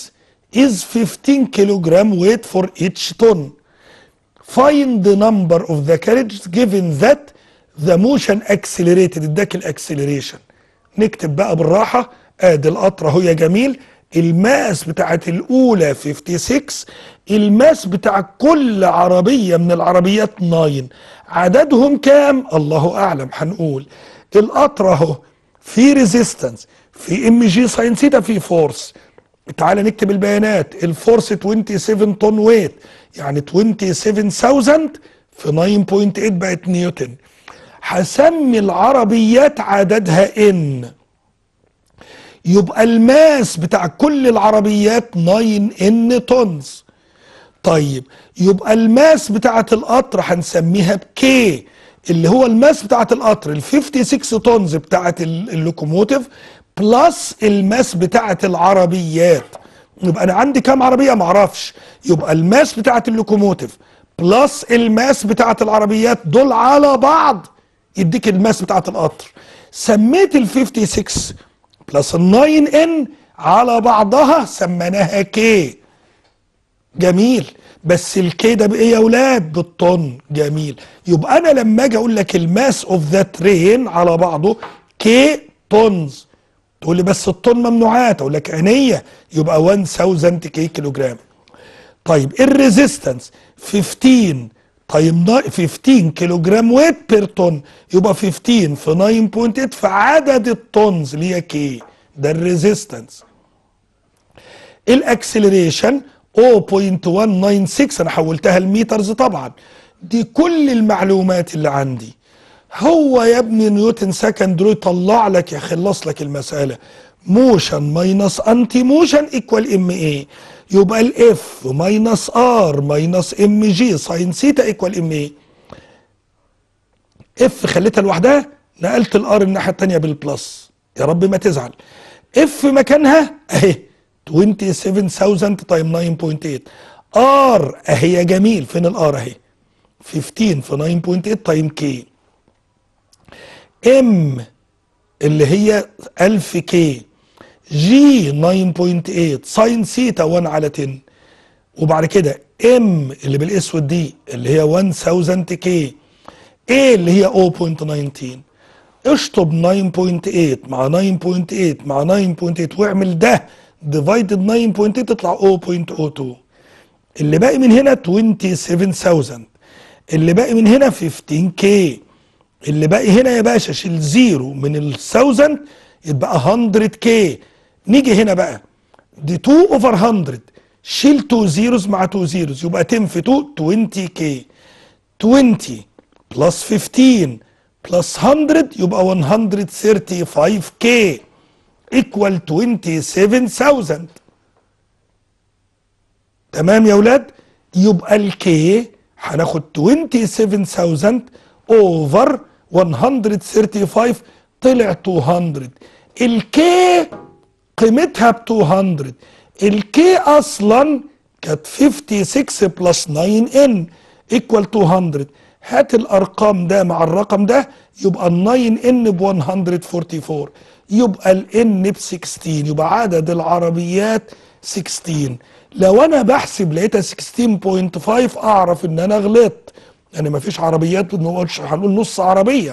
is 15 kilogram weight for each ton find the number of the carriages given that the motion accelerated اداك الاكسلريشن نكتب بقى بالراحه ادي القطر اهو يا جميل الماس بتاعت الاولى 56 الماس بتاع كل عربيه من العربيات 9 عددهم كام الله اعلم هنقول القطر اهو في ريزيستنس في ام جي ساين ثيتا في فورس تعالى نكتب البيانات الفورس 27 طن ويت يعني 27000 في 9.8 بقت نيوتن هسمي العربيات عددها ان يبقى الماس بتاع كل العربيات 9 ان تونز طيب يبقى الماس بتاعت القطر هنسميها بكي اللي هو الماس بتاعت القطر ال 56 تونز بتاعت اللوكوموتيف بلس الماس بتاعت العربيات يبقى انا عندي كام عربيه معرفش يبقى الماس بتاعت اللوكوموتيف بلس الماس بتاعت العربيات دول على بعض يديك الماس بتاعت القطر سميت ال 56 بلس ال 9 ان على بعضها سميناها كي جميل بس الكي ده بايه يا اولاد بالطن جميل يبقى انا لما اجي اقول لك الماس اوف ذا ترين على بعضه كي طنز تقول لي بس الطن ممنوعات اقول لك عينيه يبقى 1000 كي كيلو جرام طيب الريزيستنس 15 طيب 15 كيلو جرام ويت بير طن يبقى 15 في 9.8 في عدد الطنز اللي هي كي ده الريزيستنس الاكسلريشن 0.196 انا حولتها لميترز طبعا دي كل المعلومات اللي عندي هو يا ابني نيوتن سكند لو يطلع لك يخلص لك المساله موشن ماينس انتي موشن ايكوال ام اي يبقى الاف ماينس ار ماينس ام جي ساين سيتا ايكوال ام اي اف خليتها لوحدها نقلت الار الناحيه الثانيه بالبلس يا رب ما تزعل اف مكانها اهي 27000 تايم 9.8 ار اهي يا جميل فين الار اهي 15 في 9.8 تايم كي ام اللي هي 1000 كي جي 9.8 ساين سيتا 1 على 10 وبعد كده ام اللي بالاسود دي اللي هي 1000 كي ايه اللي هي 0.19 اشطب 9.8 مع 9.8 مع 9.8 واعمل ده ديفايدد 9.8 تطلع 0.02 اللي باقي من هنا 27000 اللي باقي من هنا 15 كي اللي باقي هنا يا باشا شيل زيرو من ال 1000 يبقى 100 كي نيجي هنا بقى دي 2 اوفر 100 شيل 2 زيروز مع 2 زيروز يبقى 10 في 2 20 كي 20 بلس 15 بلس 100 يبقى 135 كي ايكوال 27000 تمام يا ولاد يبقى الكي هناخد 27000 اوفر 135 طلع 200 الكي قيمتها ب 200 الكي اصلا كانت 56 بلس 9 ان ايكوال 200 هات الارقام ده مع الرقم ده يبقى ال 9 ان ب 144 يبقى الان ب 16 يبقى عدد العربيات 16 لو انا بحسب لقيتها 16.5 اعرف ان انا غلطت يعني مفيش عربيات نقولش هنقول نص عربيه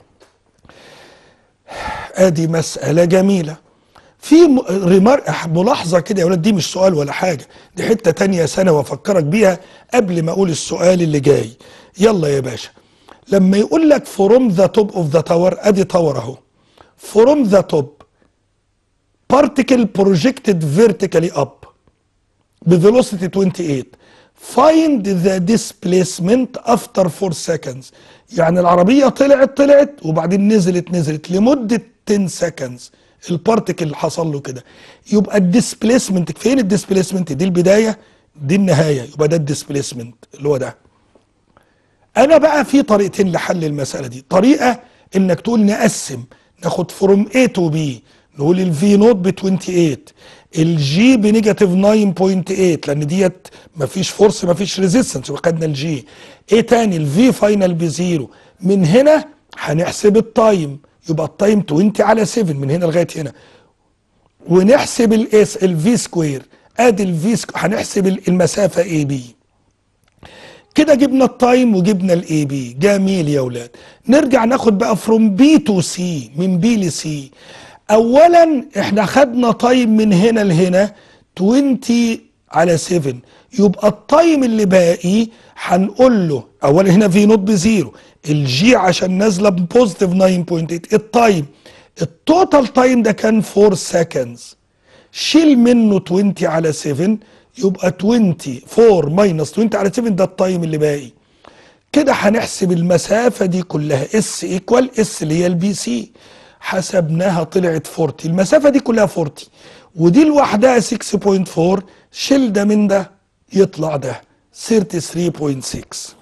ادي مساله جميله في ملاحظه كده يا ولاد دي مش سؤال ولا حاجه دي حته تانية سنه وافكرك بيها قبل ما اقول السؤال اللي جاي يلا يا باشا لما يقول لك فروم ذا توب اوف ذا تاور ادي تاور اهو فروم ذا توب particle projected vertically up بفيلوسيتي 28 find the displacement after 4 seconds يعني العربية طلعت طلعت وبعدين نزلت نزلت لمدة 10 seconds البارتكل اللي حصل له كده يبقى الديسبليسمنت فين الديسبليسمنت دي البداية دي النهاية يبقى ده الديسبليسمنت اللي هو ده انا بقى في طريقتين لحل المسألة دي طريقة انك تقول نقسم ناخد فروم A تو B نقول الفي نوت ب 28 الجي بنيجاتيف 9.8 لان ديت مفيش فورس مفيش ريزيستنس وخدنا الجي ايه تاني الفي فاينل بزيرو من هنا هنحسب التايم يبقى التايم 20 على 7 من هنا لغايه هنا ونحسب الاس الفي سكوير ادي الفي هنحسب المسافه اي بي كده جبنا التايم وجبنا الاي بي جميل يا اولاد نرجع ناخد بقى فروم بي تو سي من بي لسي اولا احنا خدنا تايم من هنا لهنا 20 على 7 يبقى التايم اللي باقي هنقول له اولا هنا في نوت بزيرو الجي عشان نازله بوزيتيف 9.8 التايم التوتال تايم ده كان 4 سكندز شيل منه 20 على 7 يبقى 20 4 ماينس 20 على 7 ده التايم اللي باقي كده هنحسب المسافة دي كلها اس ايكوال اس اللي هي البي سي حسبناها طلعت 40 المسافة دي كلها 40 ودي لوحدها 6.4 شيل ده من ده يطلع ده 33.6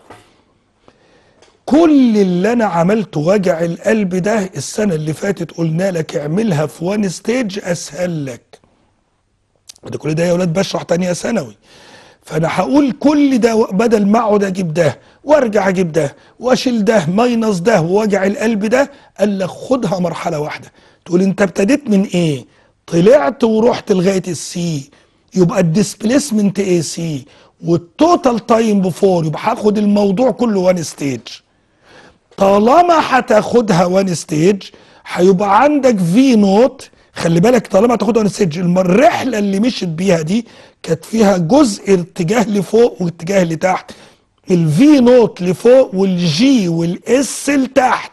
كل اللي انا عملته وجع القلب ده السنة اللي فاتت قلنا لك اعملها في وان ستيج اسهل لك ده كل ده يا ولاد بشرح تانية ثانوي فانا هقول كل ده بدل ما اقعد اجيب ده وارجع اجيب ده واشيل ده ماينس ده ووجع القلب ده قال لك خدها مرحله واحده تقول انت ابتديت من ايه طلعت ورحت لغايه السي يبقى الديسبليسمنت اي سي والتوتال تايم بفور يبقى هاخد الموضوع كله وان ستيج طالما هتاخدها وان ستيج هيبقى عندك في نوت خلي بالك طالما تاخدها وان ستيج الرحله اللي مشيت بيها دي كانت فيها جزء اتجاه لفوق واتجاه لتحت الفي نوت لفوق والجي والاس لتحت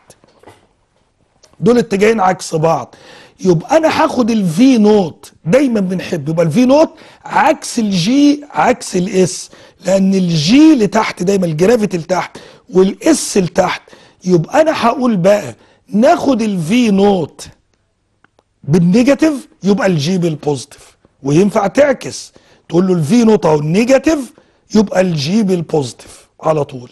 دول اتجاهين عكس بعض يبقى انا هاخد الفي نوت دايما بنحب يبقى الفي نوت عكس الجي عكس الاس لان الجي لتحت دايما الجرافيتي لتحت والاس لتحت يبقى انا هقول بقى ناخد الفي نوت بالنيجاتيف يبقى الجي بالبوزيتيف وينفع تعكس تقول له الفي نوت اهو النيجاتيف يبقى الجي بالبوزيتيف على طول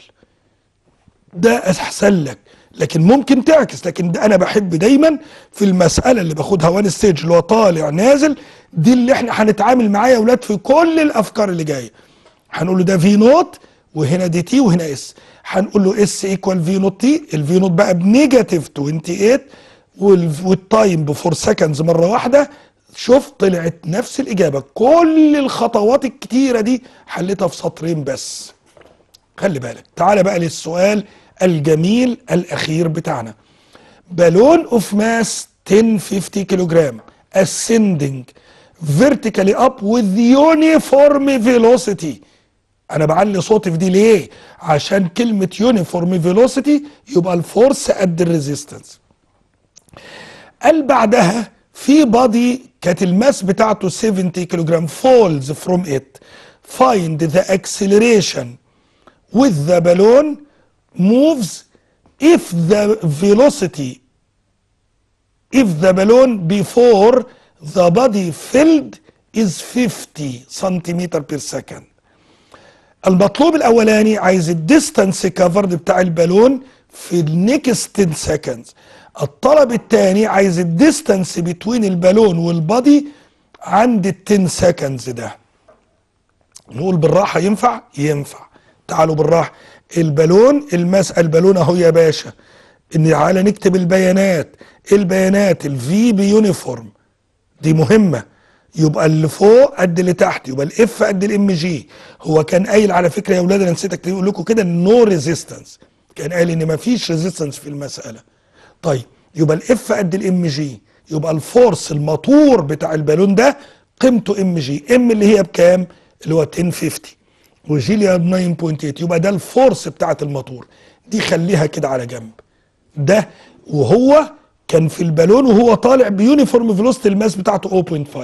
ده احسن لك لكن ممكن تعكس لكن ده انا بحب دايما في المساله اللي باخدها وان ستيج اللي هو طالع نازل دي اللي احنا هنتعامل معاه يا اولاد في كل الافكار اللي جايه هنقول له ده في نوت وهنا دي تي وهنا اس هنقول له اس ايكوال في نوت تي الفي نوت بقى بنيجاتيف 28 والتايم ب 4 سكندز مره واحده شوف طلعت نفس الاجابه كل الخطوات الكتيره دي حلتها في سطرين بس خلي بالك تعال بقى للسؤال الجميل الاخير بتاعنا بالون اوف ماس 1050 كيلو جرام ascending vertically up with uniform velocity انا بعلي صوتي في دي ليه عشان كلمة uniform velocity يبقى الفورس قد الريزيستنس قال بعدها في بادي كانت الماس بتاعته 70 كيلو جرام falls from it find the acceleration with the balloon moves if the velocity if the balloon before the body filled is 50 سنتيمتر per second المطلوب الاولاني عايز الديستانس كفرد بتاع البالون في النكست 10 سكندز الطلب الثاني عايز الديستانس بين البالون والبادي عند ال 10 سكندز ده نقول بالراحه ينفع ينفع تعالوا بالراحه البالون المس البالون اهو يا باشا ان تعالى نكتب البيانات البيانات الفي بيونيفورم دي مهمه يبقى اللي فوق قد اللي تحت يبقى الاف قد الام جي هو كان قايل على فكره يا اولاد انا نسيت اقول لكم كده نو ريزيستنس كان قايل ان مفيش ريزيستنس في المساله طيب يبقى الاف قد الام جي يبقى الفورس الموتور بتاع البالون ده قيمته ام جي ام اللي هي بكام اللي هو 1050 وجي اللي هي 9.8 يبقى ده الفورس بتاعت الموتور دي خليها كده على جنب ده وهو كان في البالون وهو طالع بيونيفورم فيلوسيتي الماس بتاعته 0.5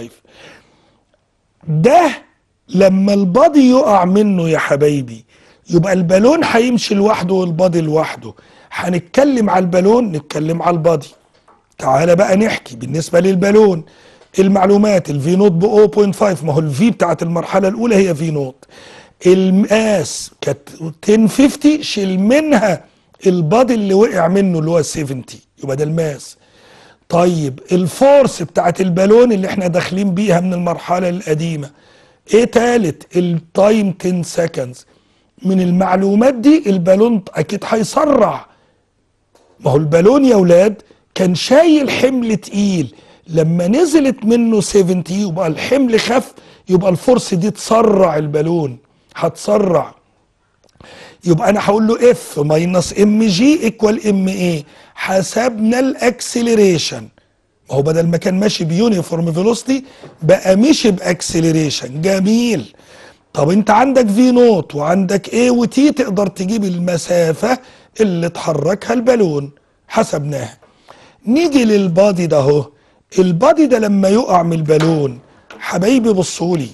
ده لما البادي يقع منه يا حبايبي يبقى البالون هيمشي لوحده والبادي لوحده هنتكلم على البالون نتكلم على البادي تعالى بقى نحكي بالنسبه للبالون المعلومات الفي نوت ب 0.5 ما هو الفي بتاعت المرحله الاولى هي في نوت المقاس كانت 1050 شيل منها البادي اللي وقع منه اللي هو 70 يبقى ده الماس طيب الفورس بتاعت البالون اللي احنا داخلين بيها من المرحله القديمه ايه تالت التايم 10 سكندز من المعلومات دي البالون اكيد هيسرع ما هو البالون يا ولاد كان شايل حمل تقيل لما نزلت منه 70 يبقى الحمل خف يبقى الفورس دي تسرع البالون هتسرع يبقى انا هقول له اف ماينس ام جي ايكوال ام ايه حسبنا الاكسلريشن ما هو بدل ما كان ماشي بيونيفورم فيلوسيتي بقى مشي باكسلريشن جميل طب انت عندك في نوت وعندك ايه وتي تقدر تجيب المسافه اللي اتحركها البالون حسبناها نيجي للبادي ده اهو البادي ده لما يقع من البالون حبايبي بصوا لي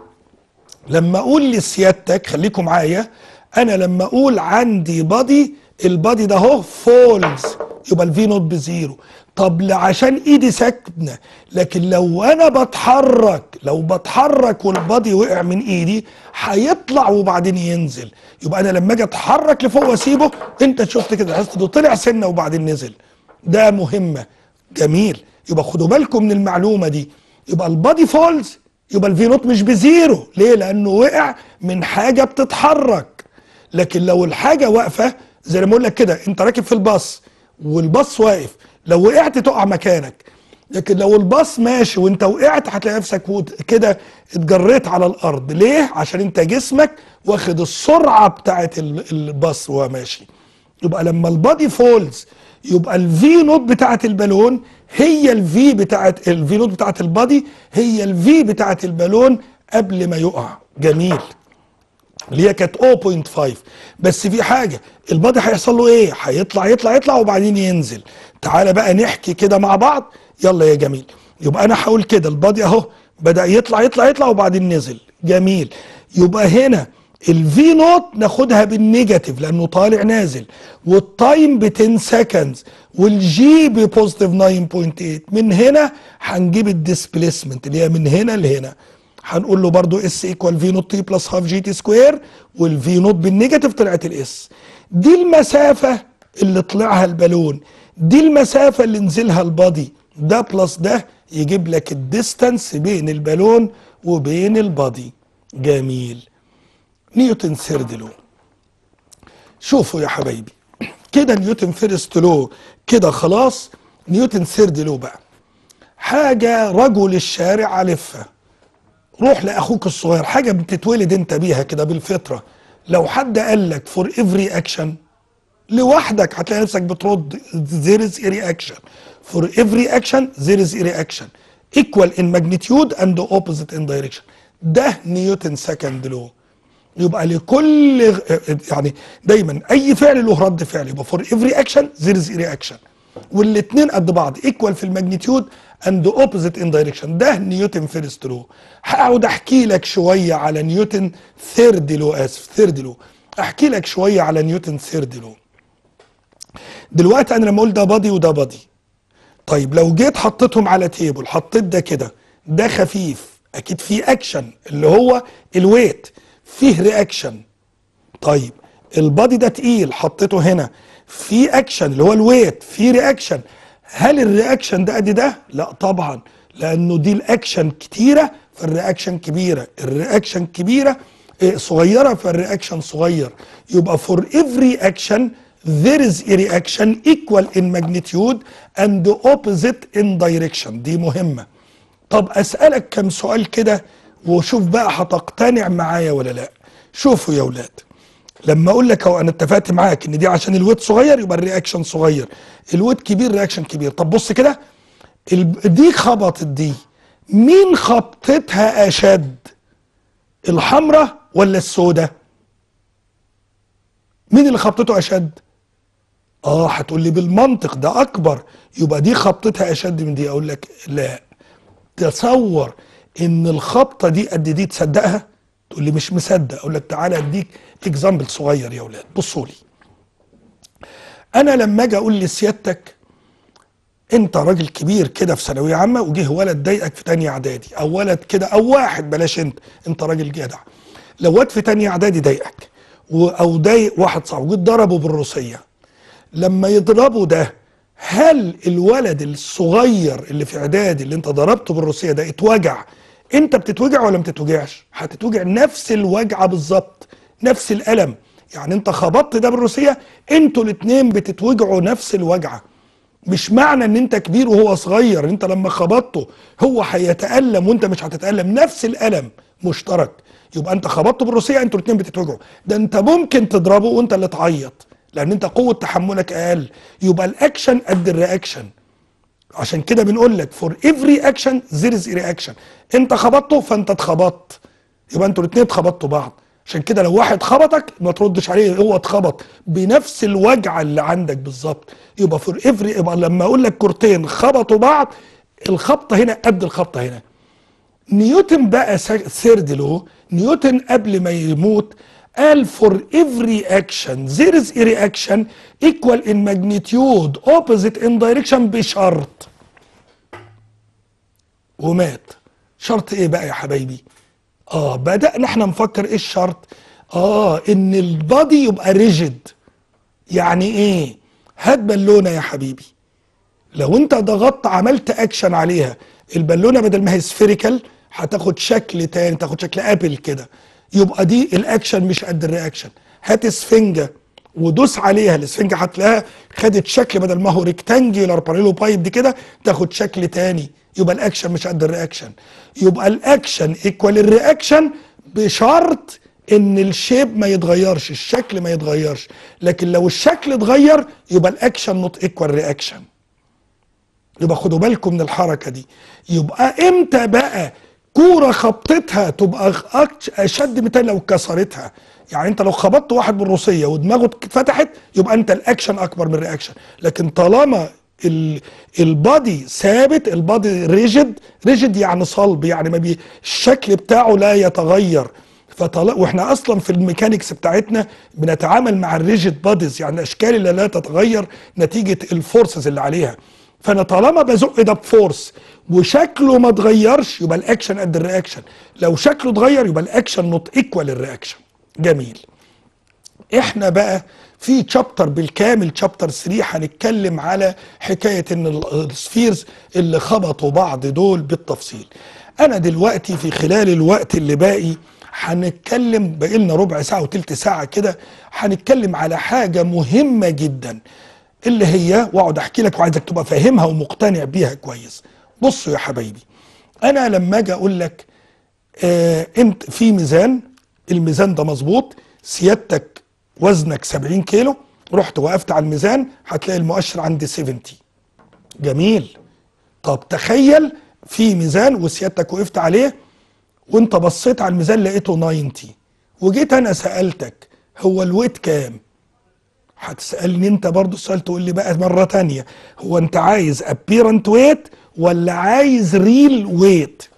لما اقول لسيادتك خليكم معايا انا لما اقول عندي بادي البادي ده اهو فولز يبقى الفي نوت بزيرو طب ل- عشان ايدي ساكنه لكن لو انا بتحرك لو بتحرك والبادي وقع من ايدي هيطلع وبعدين ينزل يبقى انا لما اجي اتحرك لفوق واسيبه انت شفت كده حاسس انه طلع سنه وبعدين نزل ده مهمه جميل يبقى خدوا بالكم من المعلومه دي يبقى البادي فولز يبقى الفي نوت مش بزيرو ليه لانه وقع من حاجه بتتحرك لكن لو الحاجه واقفه زي ما اقول لك كده انت راكب في الباص والباص واقف لو وقعت تقع مكانك لكن لو الباص ماشي وانت وقعت هتلاقي نفسك وت- كده اتجريت على الارض ليه عشان انت جسمك واخد السرعه بتاعت ال- الباص وهو ماشي يبقى لما البادي فولز يبقى الفي نوت بتاعت البالون هي الفي بتاعت الفي نوت بتاعت البادي هي الفي بتاعت البالون قبل ما يقع جميل اللي هي كانت 0.5 بس في حاجه البادي هيحصل له ايه هيطلع يطلع يطلع وبعدين ينزل تعالى بقى نحكي كده مع بعض يلا يا جميل يبقى انا هقول كده البادي اهو بدا يطلع يطلع يطلع وبعدين نزل جميل يبقى هنا الفي نوت ناخدها بالنيجاتيف لانه طالع نازل والتايم ب 10 سكندز والجي ببوزيتيف 9.8 من هنا هنجيب الديسبيسمنت اللي هي من هنا لهنا هنقول له برضو اس ايكوال في نوت تي بلس هاف جي تي سكوير والفي نوت بالنيجاتيف طلعت الاس دي المسافه اللي طلعها البالون دي المسافه اللي نزلها البادي ده بلس ده يجيب لك الديستانس بين البالون وبين البادي جميل نيوتن ثيرد لو شوفوا يا حبايبي كده نيوتن فيرست لو كده خلاص نيوتن ثيرد لو بقى حاجه رجل الشارع عارفها روح لاخوك الصغير حاجه بتتولد انت بيها كده بالفطره لو حد قال لك فور افري اكشن لوحدك هتلاقي نفسك بترد there is a reaction for every action there is a reaction equal in magnitude and opposite in direction ده نيوتن سكند لو يبقى لكل يعني دايما اي فعل له رد فعل يبقى فور افري اكشن there is a reaction والاثنين قد بعض ايكوال في الماجنتيود اند اوبوزيت ان دايركشن ده نيوتن فيرست لو هقعد احكي لك شويه على نيوتن ثيرد لو اسف ثيرد لو احكي لك شويه على نيوتن ثيرد لو دلوقتي انا لما اقول ده بادي وده بادي طيب لو جيت حطيتهم على تيبل حطيت ده كده ده خفيف اكيد فيه اكشن اللي هو الويت فيه رياكشن طيب البادي ده تقيل حطيته هنا في اكشن اللي هو الويت في رياكشن هل الرياكشن ده قد ده لا طبعا لانه دي الاكشن كتيره فالرياكشن كبيره الرياكشن كبيره إيه، صغيره فالرياكشن صغير يبقى for every action there is a reaction equal in magnitude and opposite in direction دي مهمه طب اسالك كم سؤال كده وشوف بقى هتقتنع معايا ولا لا شوفوا يا ولاد لما اقول لك اهو انا اتفقت معاك ان دي عشان الويت صغير يبقى الرياكشن صغير الويت كبير رياكشن كبير طب بص كده ال- دي خبطت دي مين خبطتها اشد الحمراء ولا السوداء مين اللي خبطته اشد اه هتقول لي بالمنطق ده اكبر يبقى دي خبطتها اشد من دي اقول لك لا تصور ان الخبطه دي قد دي تصدقها تقول لي مش مصدق اقول لك تعالى اديك اكزامبل صغير يا اولاد بصوا لي انا لما اجي اقول لسيادتك انت راجل كبير كده في ثانويه عامه وجه ولد ضايقك في تانية اعدادي او ولد كده او واحد بلاش انت انت راجل جدع لو واد في تانية اعدادي ضايقك و- او ضايق واحد صاحبه جيت ضربه بالروسيه لما يضربه ده هل الولد الصغير اللي في اعدادي اللي انت ضربته بالروسيه ده اتوجع انت بتتوجع ولا ما بتتوجعش هتتوجع نفس الوجعه بالظبط نفس الالم يعني انت خبطت ده بالروسيه انتوا الاتنين بتتوجعوا نفس الوجعه مش معنى ان انت كبير وهو صغير انت لما خبطته هو هيتألم وانت مش هتتألم نفس الألم مشترك يبقى انت خبطته بالروسية انتوا الاتنين بتتوجعوا ده انت ممكن تضربه وانت اللي تعيط لان انت قوة تحملك اقل يبقى الاكشن قد الرياكشن عشان كده بنقول لك فور افري اكشن there is رياكشن انت خبطته فانت اتخبطت يبقى انتوا الاتنين اتخبطتوا بعض عشان كده لو واحد خبطك ما تردش عليه هو اتخبط بنفس الوجعه اللي عندك بالظبط يبقى فور افري يبقى لما اقول لك كورتين خبطوا بعض الخبطه هنا قد الخبطه هنا نيوتن بقى ثيرد لو نيوتن قبل ما يموت قال فور every action there is a reaction equal in magnitude opposite in direction بشرط ومات شرط ايه بقى يا حبايبي اه بدأنا احنا نفكر ايه الشرط اه ان البادي يبقى ريجيد يعني ايه هات بالونه يا حبيبي لو انت ضغطت عملت اكشن عليها البالونه بدل ما هي سفيريكال هتاخد شكل تاني تاخد شكل ابل كده يبقى دي الاكشن مش قد الرياكشن هات سفنجه ودوس عليها السفنجه هتلاقيها خدت شكل بدل ما هو ريكتانجلر باريلو بايب دي كده تاخد شكل تاني يبقى الاكشن مش قد الرياكشن يبقى الاكشن ايكوال الرياكشن بشرط ان الشيب ما يتغيرش الشكل ما يتغيرش لكن لو الشكل اتغير يبقى الاكشن نوت ايكوال رياكشن يبقى خدوا بالكم من الحركه دي يبقى امتى بقى كوره خبطتها تبقى أكش- اشد من تاني لو كسرتها يعني انت لو خبطت واحد بالروسيه ودماغه اتفتحت يبقى انت الاكشن اكبر من الرياكشن لكن طالما ال- البادي ثابت البادي ريجيد ريجيد يعني صلب يعني ما بي الشكل بتاعه لا يتغير فطلع واحنا اصلا في الميكانيكس بتاعتنا بنتعامل مع الريجيد باديز يعني الاشكال اللي لا تتغير نتيجه الفورسز اللي عليها فانا طالما بزق ده بفورس وشكله ما اتغيرش يبقى الاكشن قد الرياكشن لو شكله اتغير يبقى الاكشن نوت ايكوال الرياكشن جميل احنا بقى في تشابتر بالكامل تشابتر 3 هنتكلم على حكايه ان ال- السفيرز اللي خبطوا بعض دول بالتفصيل انا دلوقتي في خلال الوقت اللي باقي هنتكلم باقي لنا ربع ساعه وتلت ساعه كده هنتكلم على حاجه مهمه جدا اللي هي واقعد احكي لك وعايزك تبقى فاهمها ومقتنع بيها كويس بصوا يا حبايبي انا لما اجي اقول لك آه انت في ميزان الميزان ده مظبوط سيادتك وزنك 70 كيلو رحت وقفت على الميزان هتلاقي المؤشر عندي 70 جميل طب تخيل في ميزان وسيادتك وقفت عليه وانت بصيت على الميزان لقيته 90 وجيت انا سألتك هو الويت كام هتسألني انت برضو السؤال تقول لي بقى مرة تانية هو انت عايز apparent weight ولا عايز real weight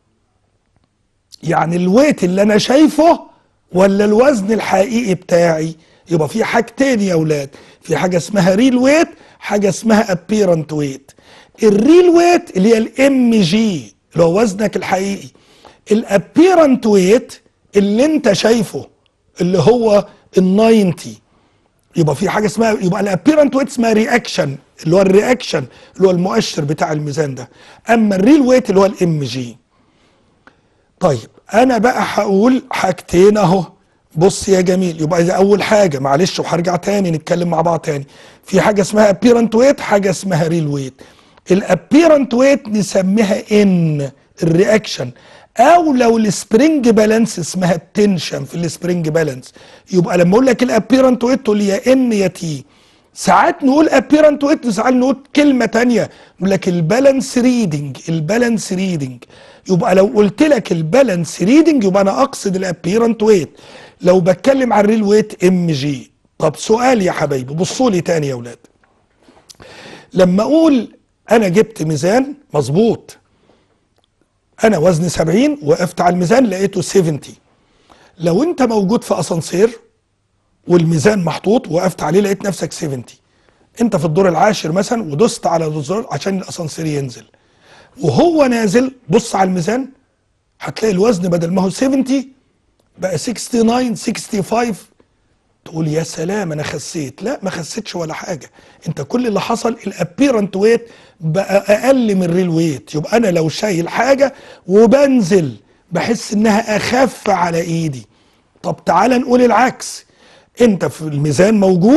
يعني الويت اللي انا شايفه ولا الوزن الحقيقي بتاعي يبقى في حاجتين يا اولاد في حاجه اسمها ريل ويت حاجه اسمها ابيرنت ويت الريل ويت اللي هي الام جي اللي هو وزنك الحقيقي الابيرنت ويت اللي انت شايفه اللي هو ال 90 يبقى في حاجه اسمها يبقى الابيرنت ويت اسمها رياكشن اللي هو الرياكشن اللي هو المؤشر بتاع الميزان ده اما الريل ويت اللي هو الام جي طيب انا بقى هقول حاجتين اهو بص يا جميل يبقى اذا اول حاجه معلش وهرجع تاني نتكلم مع بعض تاني في حاجه اسمها apparent weight حاجه اسمها real weight الابيرنت ويت نسميها ان الرياكشن او لو السبرينج بالانس اسمها التنشن في السبرينج بالانس يبقى لما اقول لك الابيرنت ويت تقول لي يا ان يا تي ساعات نقول apparent witness ساعات نقول كلمة تانية نقول لك البالانس ريدنج البالانس ريدنج يبقى لو قلت لك البالانس ريدنج يبقى انا اقصد الابيرنت ويت لو بتكلم عن الريل ويت ام جي طب سؤال يا حبايبي بصوا لي تاني يا اولاد لما اقول انا جبت ميزان مظبوط انا وزني 70 وقفت على الميزان لقيته 70 لو انت موجود في اسانسير والميزان محطوط وقفت عليه لقيت نفسك 70 انت في الدور العاشر مثلا ودست على الزرار عشان الاسانسير ينزل وهو نازل بص على الميزان هتلاقي الوزن بدل ما هو 70 بقى 69 65 تقول يا سلام انا خسيت لا ما خسيتش ولا حاجه انت كل اللي حصل الابيرنت ويت بقى اقل من الريل ويت يبقى انا لو شايل حاجه وبنزل بحس انها اخف على ايدي طب تعال نقول العكس انت في الميزان موجود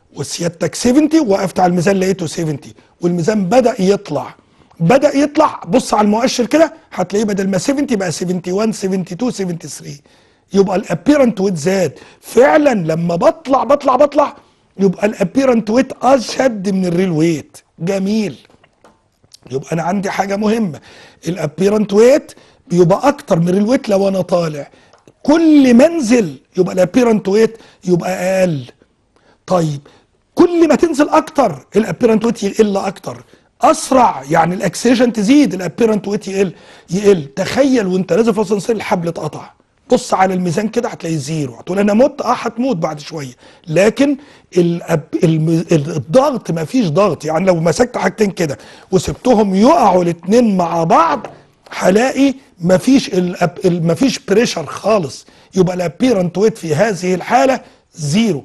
وسيادتك 70 وقفت على الميزان لقيته 70 والميزان بدا يطلع بدا يطلع بص على المؤشر كده هتلاقيه بدل ما 70 بقى 71 72 73 يبقى الابيرنت ويت زاد فعلا لما بطلع بطلع بطلع يبقى الابيرنت ويت اشد من الريل ويت جميل يبقى انا عندي حاجه مهمه الابيرنت ويت بيبقى اكتر من الريل ويت لو انا طالع كل ما انزل يبقى الابيرنت ويت يبقى اقل طيب كل ما تنزل اكتر الابيرنت ويت يقل اكتر اسرع يعني الاكسيشن تزيد الابيرنت ويت يقل يقل تخيل وانت نازل في الاسانسير الحبل اتقطع بص على الميزان كده هتلاقي زيرو هتقول انا مت اه هتموت بعد شويه لكن الأب الم- الضغط ما فيش ضغط يعني لو مسكت حاجتين كده وسبتهم يقعوا الاثنين مع بعض هلاقي مفيش الأب ال- مفيش بريشر خالص يبقى الابيرنت ويت في هذه الحاله زيرو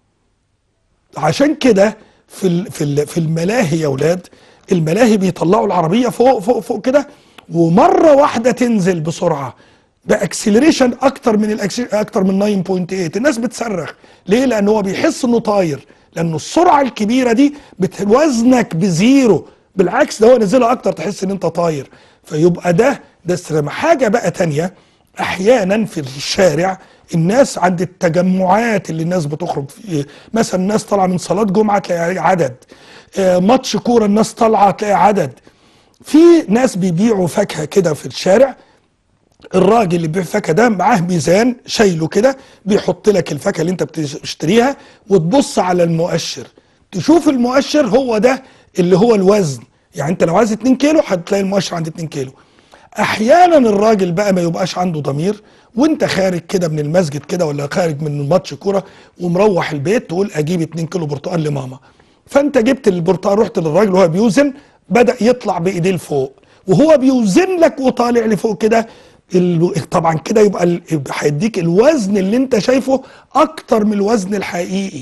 عشان كده في ال- في ال- في الملاهي يا اولاد الملاهي بيطلعوا العربيه فوق فوق فوق كده ومره واحده تنزل بسرعه باكسلريشن اكتر من الأكسل... اكتر من 9.8 الناس بتصرخ ليه لان هو بيحس انه طاير لانه السرعه الكبيره دي بتوزنك بزيرو بالعكس ده هو نزلها اكتر تحس ان انت طاير فيبقى ده ده استرام حاجه بقى تانية احيانا في الشارع الناس عند التجمعات اللي الناس بتخرج فيه مثلا الناس طالعه من صلاه جمعه تلاقي عدد آه، ماتش كوره الناس طالعه تلاقي عدد في ناس بيبيعوا فاكهه كده في الشارع الراجل اللي بيبيع فاكهه ده معاه ميزان شايله كده بيحط لك الفاكهه اللي انت بتشتريها وتبص على المؤشر تشوف المؤشر هو ده اللي هو الوزن يعني انت لو عايز 2 كيلو هتلاقي المؤشر عند 2 كيلو احيانا الراجل بقى ما يبقاش عنده ضمير وانت خارج كده من المسجد كده ولا خارج من ماتش كوره ومروح البيت تقول اجيب 2 كيلو برتقال لماما فانت جبت البرتقال رحت للراجل وهو بيوزن بدا يطلع بايديه لفوق وهو بيوزن لك وطالع لفوق كده ال- طبعا كده يبقى ال- هيديك الوزن اللي انت شايفه اكتر من الوزن الحقيقي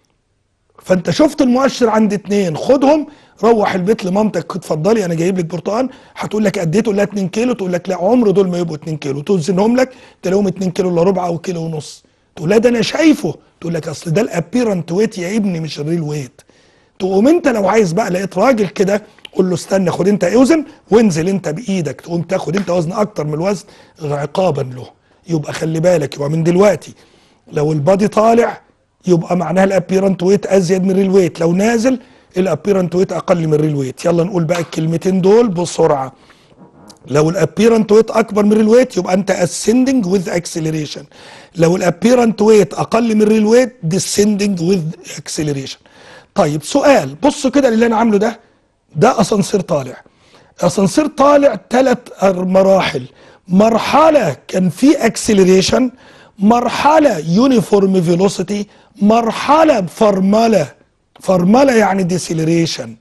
فانت شفت المؤشر عند اتنين خدهم روح البيت لمامتك اتفضلي انا جايب لك برتقال هتقول لك قد ايه تقول لها 2 كيلو تقول لك لا عمر دول ما يبقوا 2 كيلو توزنهم لك تلاقيهم 2 كيلو الا ربع او كيلو ونص تقول لها ده انا شايفه تقول لك اصل ده الابيرنت ويت يا ابني مش الريل ويت تقوم انت لو عايز بقى لقيت راجل كده قول له استنى خد انت اوزن وانزل انت بايدك تقوم تاخد انت وزن اكتر من الوزن عقابا له يبقى خلي بالك يبقى من دلوقتي لو البادي طالع يبقى معناها الابيرنت ويت ازيد من الريل ويت لو نازل الابيرنت ويت اقل من الريل ويت يلا نقول بقى الكلمتين دول بسرعه لو الابيرنت ويت اكبر من الريل ويت يبقى انت ascending with acceleration لو الابيرنت ويت اقل من الريل ويت descending with acceleration طيب سؤال بصوا كده اللي انا عامله ده ده اسانسير طالع اسانسير طالع ثلاث مراحل مرحله كان في اكسلريشن مرحله يونيفورم فيلوسيتي مرحله فرمله فرمله يعني ديسيلريشن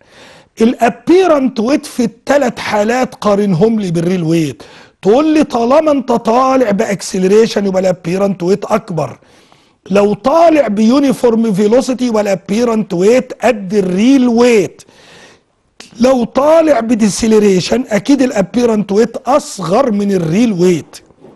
الابيرنت ويت في الثلاث حالات قارنهم لي بالريل ويت تقول لي طالما انت طالع باكسلريشن يبقى الابيرنت ويت اكبر لو طالع بيونيفورم فيلوسيتي يبقى الابيرنت ويت قد الريل ويت لو طالع بديسيلريشن اكيد الابيرنت ويت اصغر من الريل ويت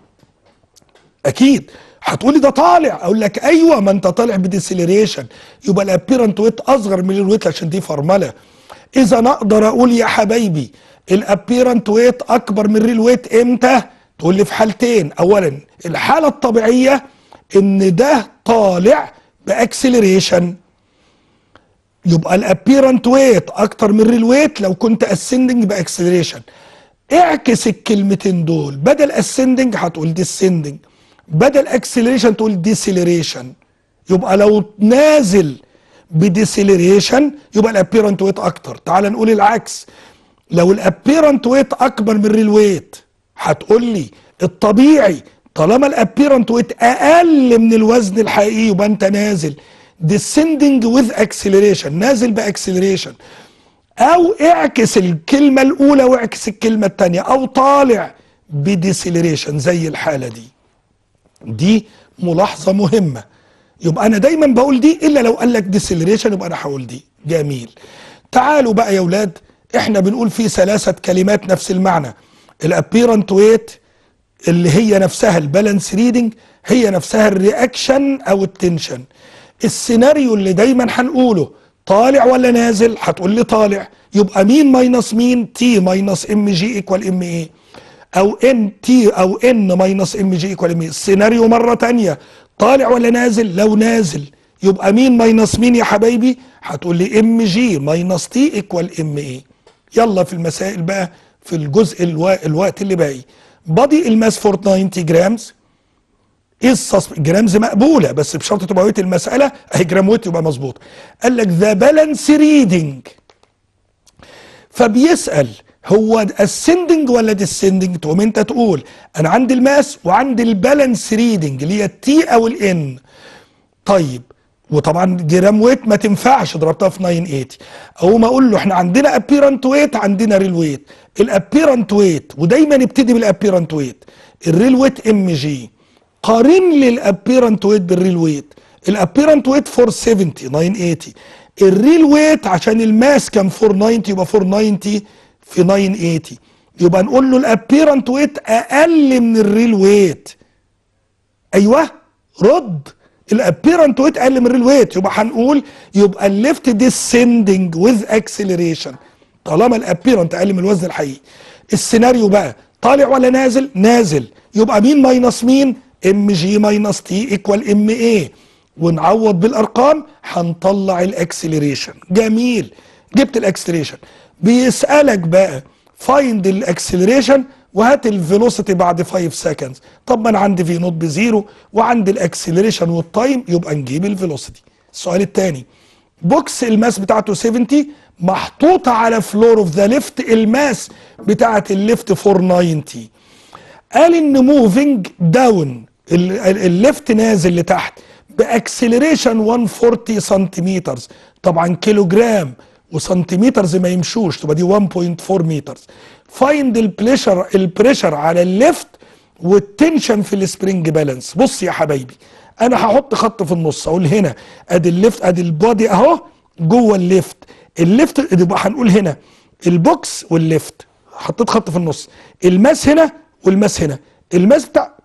اكيد هتقولي ده طالع اقول لك ايوه ما انت طالع بديسيلريشن يبقى الابيرنت ويت اصغر من الريل ويت عشان دي فرمله اذا انا اقدر اقول يا حبايبي الابيرنت ويت اكبر من الريل ويت امتى تقول لي في حالتين اولا الحاله الطبيعيه ان ده طالع باكسلريشن يبقى الابيرنت ويت اكتر من الريل ويت لو كنت اسندنج باكسلريشن اعكس الكلمتين دول بدل اسندنج هتقول ديسندنج بدل اكسلريشن تقول ديسيلريشن يبقى لو نازل بديسيلريشن يبقى الابيرنت ويت اكتر تعال نقول العكس لو الابيرنت ويت اكبر من الريل ويت هتقول لي الطبيعي طالما الابيرنت ويت اقل من الوزن الحقيقي يبقى انت نازل descending with acceleration نازل باكسلريشن او اعكس الكلمه الاولى واعكس الكلمه الثانيه او طالع بديسيلريشن زي الحاله دي دي ملاحظه مهمه يبقى انا دايما بقول دي الا لو قال لك ديسيلريشن يبقى انا هقول دي جميل تعالوا بقى يا اولاد احنا بنقول في ثلاثه كلمات نفس المعنى الابيرنت ويت اللي هي نفسها البالانس ريدنج هي نفسها الرياكشن او التنشن السيناريو اللي دايما هنقوله طالع ولا نازل هتقول لي طالع يبقى مين ماينس مين تي ماينس ام جي ايكوال ام ايه او ان تي او ان ماينس ام جي ايكوال ام ايه السيناريو مره تانية طالع ولا نازل لو نازل يبقى مين ماينس مين يا حبايبي هتقول لي ام جي ماينس تي ايكوال ام ايه يلا في المسائل بقى في الجزء الو... الوقت اللي باقي بادي الماس فور 90 جرامز الصص جرامز مقبوله بس بشرط تبقى ويت المساله اهي جرام ويت يبقى مظبوط قال لك ذا بالانس ريدنج فبيسال هو اسندنج ولا ديسندنج تقوم انت تقول انا عندي الماس وعندي البالانس ريدنج اللي هي التي او الان طيب وطبعا جرام ويت ما تنفعش ضربتها في 980 اقوم اقول له احنا عندنا ابيرنت ويت عندنا ريل ويت الابيرنت ويت ودايما نبتدي بالابيرنت ويت الريل ويت ام جي قارن لي الابيرنت ويت بالريل ويت الابيرنت ويت 470 980 الريل ويت عشان الماس كان 490 يبقى 490 في 980 يبقى نقول له الابيرنت ويت اقل من الريل ويت ايوه رد الابيرنت ويت اقل من الريل ويت يبقى هنقول يبقى الليفت ديسندنج وذ اكسلريشن طالما الابيرنت اقل من الوزن الحقيقي السيناريو بقى طالع ولا نازل نازل يبقى مين ماينس مين ام جي ماينس تي ايكوال ام ايه ونعوض بالارقام هنطلع الاكسلريشن جميل جبت الاكسلريشن بيسالك بقى فايند الاكسلريشن وهات الفيلوسيتي بعد 5 سكندز طب ما انا عندي في نوت بزيرو وعندي الاكسلريشن والتايم يبقى نجيب الفيلوسيتي السؤال الثاني بوكس الماس بتاعته 70 محطوطه على فلور اوف ذا ليفت الماس بتاعه الليفت 490 قال ان موفينج داون الليفت نازل لتحت باكسلريشن 140 سنتيمتر طبعا كيلو جرام وسنتيمترز ما يمشوش تبقى دي 1.4 متر فايند البريشر البريشر على الليفت والتنشن في السبرينج بالانس بص يا حبايبي انا هحط خط في النص اقول هنا ادي الليفت ادي البادي اهو جوه الليفت الليفت يبقى هنقول هنا البوكس والليفت حطيت خط في النص الماس هنا والماس هنا الماس بتاع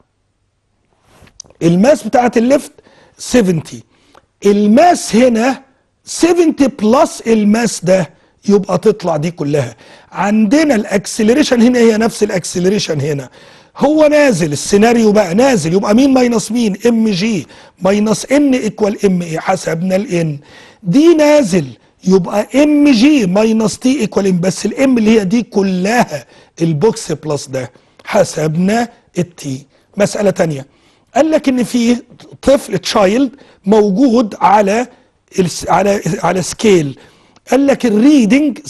الماس بتاعت الليفت 70 الماس هنا 70 بلس الماس ده يبقى تطلع دي كلها عندنا الاكسلريشن هنا هي نفس الاكسلريشن هنا هو نازل السيناريو بقى نازل يبقى مين ماينس مين ام جي ماينس ان ايكوال ام ايه حسبنا الان دي نازل يبقى ام جي ماينس تي ايكوال ام بس الام اللي هي دي كلها البوكس بلس ده حسبنا التي مسألة تانية قال لك ان في طفل تشايلد موجود على على على سكيل قال لك الريدنج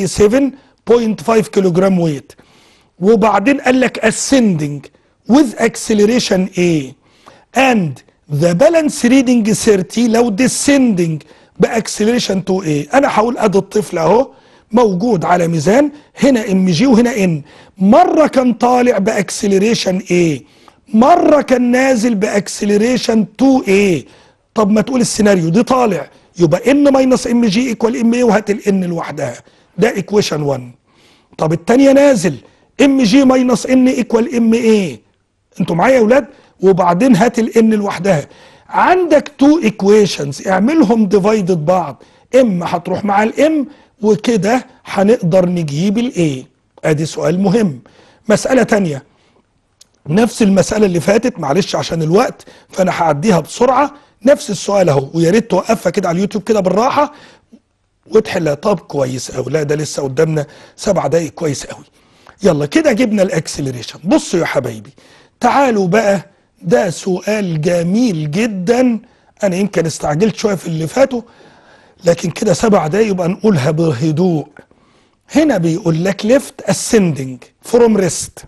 37.5 كيلو جرام ويت وبعدين قال لك ascending with acceleration A and the balance reading 30 لو descending باكسلريشن 2 A انا هقول ادي الطفل اهو موجود على ميزان هنا ام جي وهنا ان مره كان طالع باكسلريشن A مره كان نازل باكسلريشن 2 A طب ما تقول السيناريو دي طالع يبقى ان ماينس ام جي ايكوال ام اي وهات الان لوحدها ده ايكويشن 1 طب الثانيه نازل ام جي ماينس ان ايكوال ام اي انتوا معايا يا اولاد وبعدين هات الان لوحدها عندك تو ايكويشنز اعملهم ديفايدد بعض ام هتروح مع الام وكده هنقدر نجيب الاي ادي سؤال مهم مساله تانية نفس المساله اللي فاتت معلش عشان الوقت فانا هعديها بسرعه نفس السؤال اهو ويا ريت توقفها كده على اليوتيوب كده بالراحه وتحلها طب كويس قوي لا ده لسه قدامنا سبع دقايق كويس قوي يلا كده جبنا الاكسلريشن بصوا يا حبايبي تعالوا بقى ده سؤال جميل جدا انا يمكن استعجلت شويه في اللي فاتوا لكن كده سبع دقايق يبقى نقولها بهدوء هنا بيقول لك ليفت اسندنج فروم ريست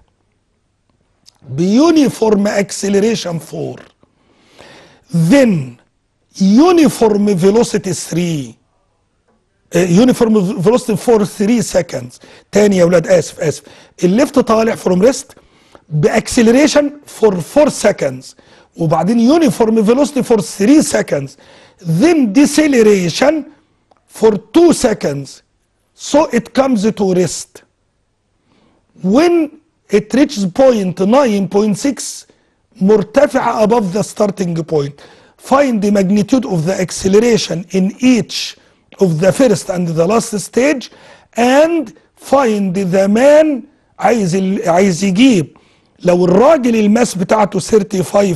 بيونيفورم اكسلريشن 4 then uniform velocity 3 يونيفورم فيلوسيتي فور 3 سكندز تاني يا اولاد اسف اسف الليفت طالع فروم ريست باكسلريشن فور 4 سكندز وبعدين يونيفورم فيلوسيتي فور 3 سكندز then deceleration for 2 seconds so it comes to rest when it reaches point 9.6 مرتفعة above the starting point find the magnitude of the acceleration in each of the first and the last stage and find the man عايز ال- عايز يجيب لو الراجل الماس بتاعته 35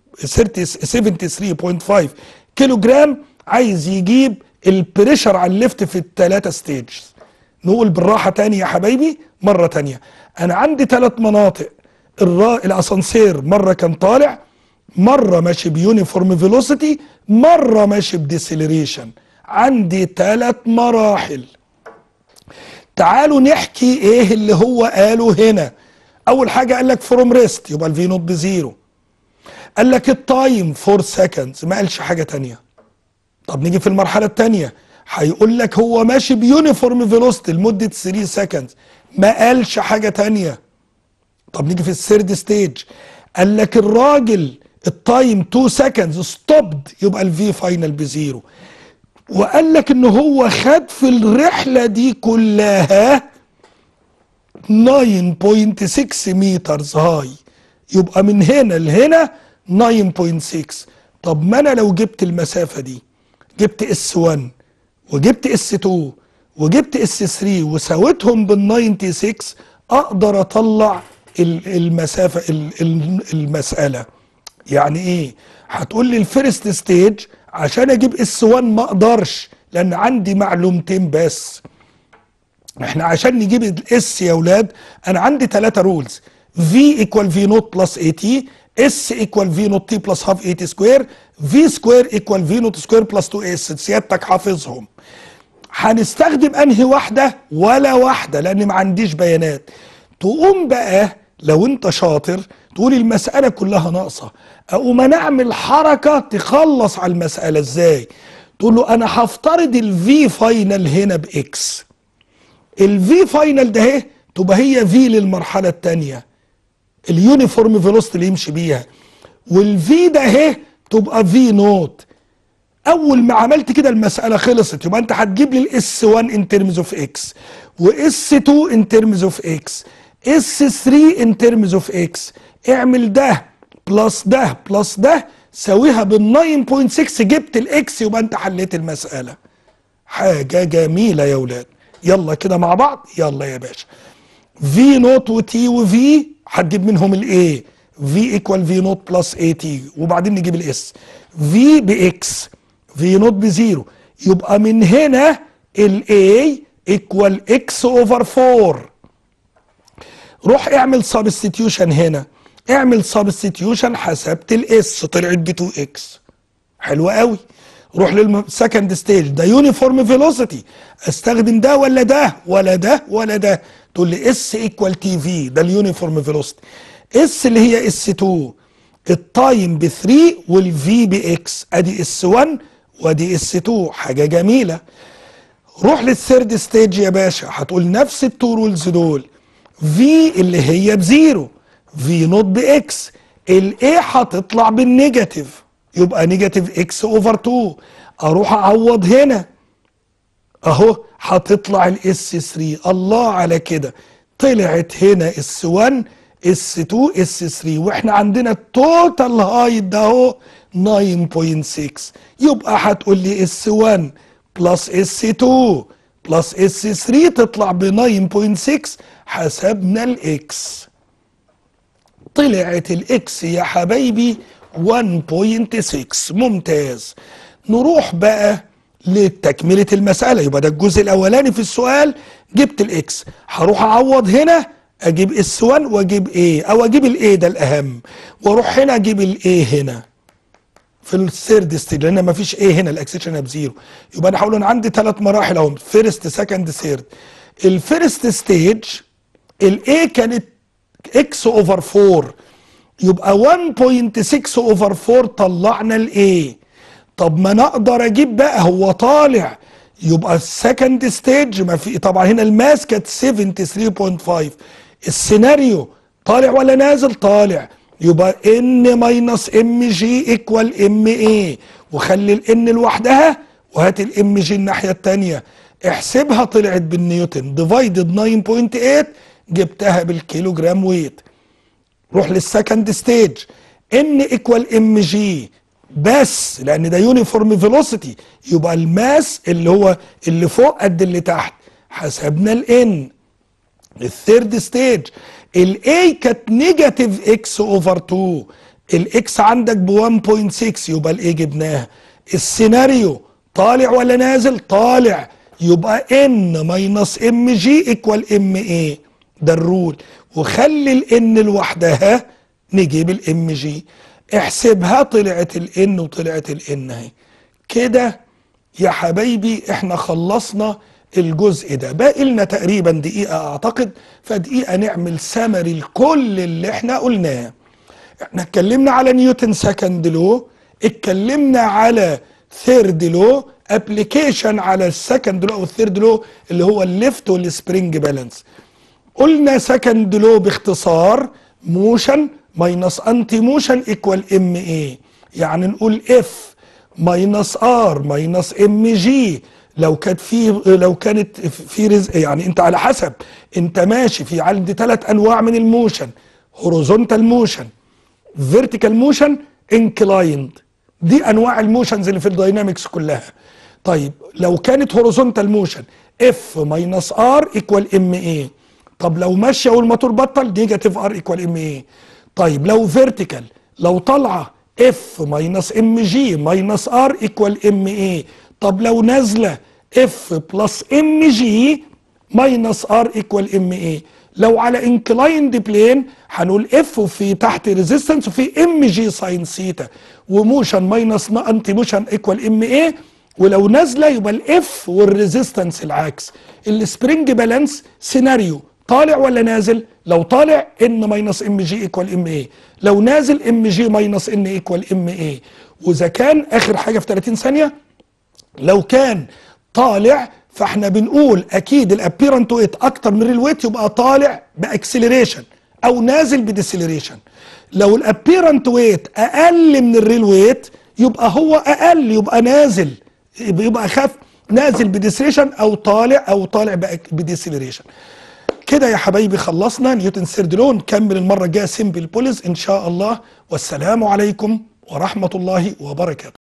30 73.5 كيلو جرام عايز يجيب البريشر على الليفت في الثلاثه ستيجز نقول بالراحه تاني يا حبايبي مره تانيه انا عندي ثلاث مناطق الرا... الاسانسير مره كان طالع مره ماشي بيونيفورم فيلوسيتي مره ماشي بديسيلريشن عندي ثلاث مراحل تعالوا نحكي ايه اللي هو قاله هنا اول حاجه قال لك فروم ريست يبقى الفي نوت بزيرو قال لك التايم 4 سكندز ما قالش حاجه تانية طب نيجي في المرحله الثانيه هيقول لك هو ماشي بيونيفورم فيلوسيتي لمده 3 سكندز ما قالش حاجه تانية طب نيجي في الثيرد ستيج قال لك الراجل التايم 2 سكندز ستوبد يبقى الفي فاينل بزيرو وقال لك ان هو خد في الرحله دي كلها 9.6 مترز هاي يبقى من هنا لهنا 9.6 طب ما انا لو جبت المسافه دي جبت اس 1 وجبت اس 2 وجبت اس 3 وساويتهم بال 96 اقدر اطلع ال- المسافه ال- ال- المساله يعني ايه هتقول لي الفيرست ستيج عشان اجيب اس 1 ما اقدرش لان عندي معلومتين بس احنا عشان نجيب الاس يا اولاد انا عندي ثلاثة رولز في ايكوال في نوت بلس اي تي اس ايكوال في نوت تي بلس هاف اي تي سكوير في سكوير ايكوال في نوت سكوير بلس 2 اس سيادتك حافظهم هنستخدم انهي واحدة ولا واحدة لان ما عنديش بيانات تقوم بقى لو انت شاطر تقول المسألة كلها ناقصة اقوم انا اعمل حركة تخلص على المسألة ازاي تقول له انا هفترض الفي فاينل هنا باكس الفي فاينل ده اهي تبقى هي في للمرحله الثانيه اليونيفورم فيلوسيتي اللي يمشي بيها والفي ده اهي تبقى في نوت اول ما عملت كده المساله خلصت يبقى انت هتجيب لي الاس 1 ان ترمز اوف اكس واس 2 ان ترمز اوف اكس اس 3 ان ترمز اوف اكس اعمل ده بلس ده بلس ده ساويها بال 9.6 جبت الاكس يبقى انت حليت المساله حاجه جميله يا ولاد يلا كده مع بعض يلا يا باشا في نوت وتي وفي هتجيب منهم الاي في ايكوال في نوت بلس اي تي وبعدين نجيب الاس في باكس في نوت بزيرو يبقى من هنا الاي ايكوال اكس اوفر 4 روح اعمل سبستيتيوشن هنا اعمل سبستيتيوشن حسبت الاس طلعت ب 2 اكس حلو قوي روح للسكند ستيج ده يونيفورم فيلوسيتي استخدم ده ولا ده ولا ده ولا ده تقول لي اس ايكوال تي في ده اليونيفورم فيلوسيتي اس اللي هي اس 2 التايم ب 3 والفي باكس ادي اس 1 وادي اس 2 حاجه جميله روح للثيرد ستيج يا باشا هتقول نفس التو رولز دول في اللي هي بزيرو في نوت باكس الاي هتطلع بالنيجاتيف يبقى نيجاتيف اكس اوفر 2 اروح اعوض هنا اهو هتطلع الاس 3 الله على كده طلعت هنا اس 1 اس 2 اس 3 واحنا عندنا التوتال هايت ده اهو 9.6 يبقى هتقول لي اس 1 بلس اس 2 بلس اس 3 تطلع ب 9.6 حسبنا الاكس طلعت الاكس يا حبايبي 1.6 ممتاز نروح بقى لتكملة المسألة يبقى ده الجزء الأولاني في السؤال جبت الإكس هروح أعوض هنا أجيب اس 1 وأجيب إيه أو أجيب الإيه ده الأهم وأروح هنا أجيب الإيه هنا في الثيرد ستيج لأن مفيش إيه هنا الأكسيشن هنا بزيرو يبقى أنا هقول أنا عندي ثلاث مراحل أهو فيرست سكند ثيرد الفيرست ستيج الإيه كانت إكس أوفر 4 يبقى 1.6 اوفر 4 طلعنا الايه طب ما انا اقدر اجيب بقى هو طالع يبقى السكند ستيج ما في طبعا هنا الماس كانت 73.5 السيناريو طالع ولا نازل طالع يبقى ان ماينس ام جي ايكوال ام ايه وخلي الان لوحدها وهات الام جي الناحيه الثانيه احسبها طلعت بالنيوتن ديفايدد 9.8 جبتها بالكيلو جرام ويت روح للسكند ستيج ان ايكوال ام جي بس لان ده يونيفورم فيلوسيتي يبقى الماس اللي هو اللي فوق قد اللي تحت حسبنا الان الثيرد ستيج الاي كانت نيجاتيف اكس اوفر 2 الاكس عندك ب 1.6 يبقى الاي جبناها السيناريو طالع ولا نازل طالع يبقى ان ماينس ام جي ايكوال ام اي ده الرول وخلي الان لوحدها نجيب الام جي احسبها طلعت الان وطلعت الان اهي كده يا حبايبي احنا خلصنا الجزء ده باقي لنا تقريبا دقيقة اعتقد فدقيقة نعمل سمري لكل اللي احنا قلناه احنا اتكلمنا على نيوتن سكند لو اتكلمنا على ثيرد لو ابلكيشن على السكند لو او الثيرد لو اللي هو الليفت والسبرينج بالانس قلنا سكند لو باختصار موشن ماينس انتي موشن ايكوال ام اي يعني نقول اف ماينس ار ماينس ام جي لو كانت في لو كانت في رزق يعني انت على حسب انت ماشي في عندي ثلاث انواع من الموشن هوريزونتال موشن فيرتيكال موشن انكلايند دي انواع الموشنز اللي في الداينامكس كلها طيب لو كانت هوريزونتال موشن اف ماينس ار ايكوال ام اي طب لو ماشيه والموتور بطل نيجاتيف ار ايكوال ام اي طيب لو فيرتيكال لو طالعه اف ماينس ام جي ماينس ار ايكوال ام اي طب لو نازله اف بلس ام جي ماينس ار ايكوال ام اي لو على انكلايند بلين هنقول اف وفي تحت ريزيستنس وفي ام جي ساين سيتا وموشن ماينس انتي موشن ايكوال ام اي ولو نازله يبقى الاف والريزيستنس العكس السبرينج بالانس سيناريو طالع ولا نازل لو طالع ان ماينس ام جي ايكوال ام اي لو نازل ام جي ماينس ان ايكوال ام اي واذا كان اخر حاجه في 30 ثانيه لو كان طالع فاحنا بنقول اكيد الابيرنت ويت اكتر من الريل ويت يبقى طالع باكسلريشن او نازل بديسلريشن لو الابيرنت ويت اقل من الريل ويت يبقى هو اقل يبقى نازل يبقى اخف نازل بديسلريشن او طالع او طالع بديسلريشن كده يا حبايبي خلصنا نيوتن سيرد لو نكمل المره الجايه سيمبل بوليز ان شاء الله والسلام عليكم ورحمه الله وبركاته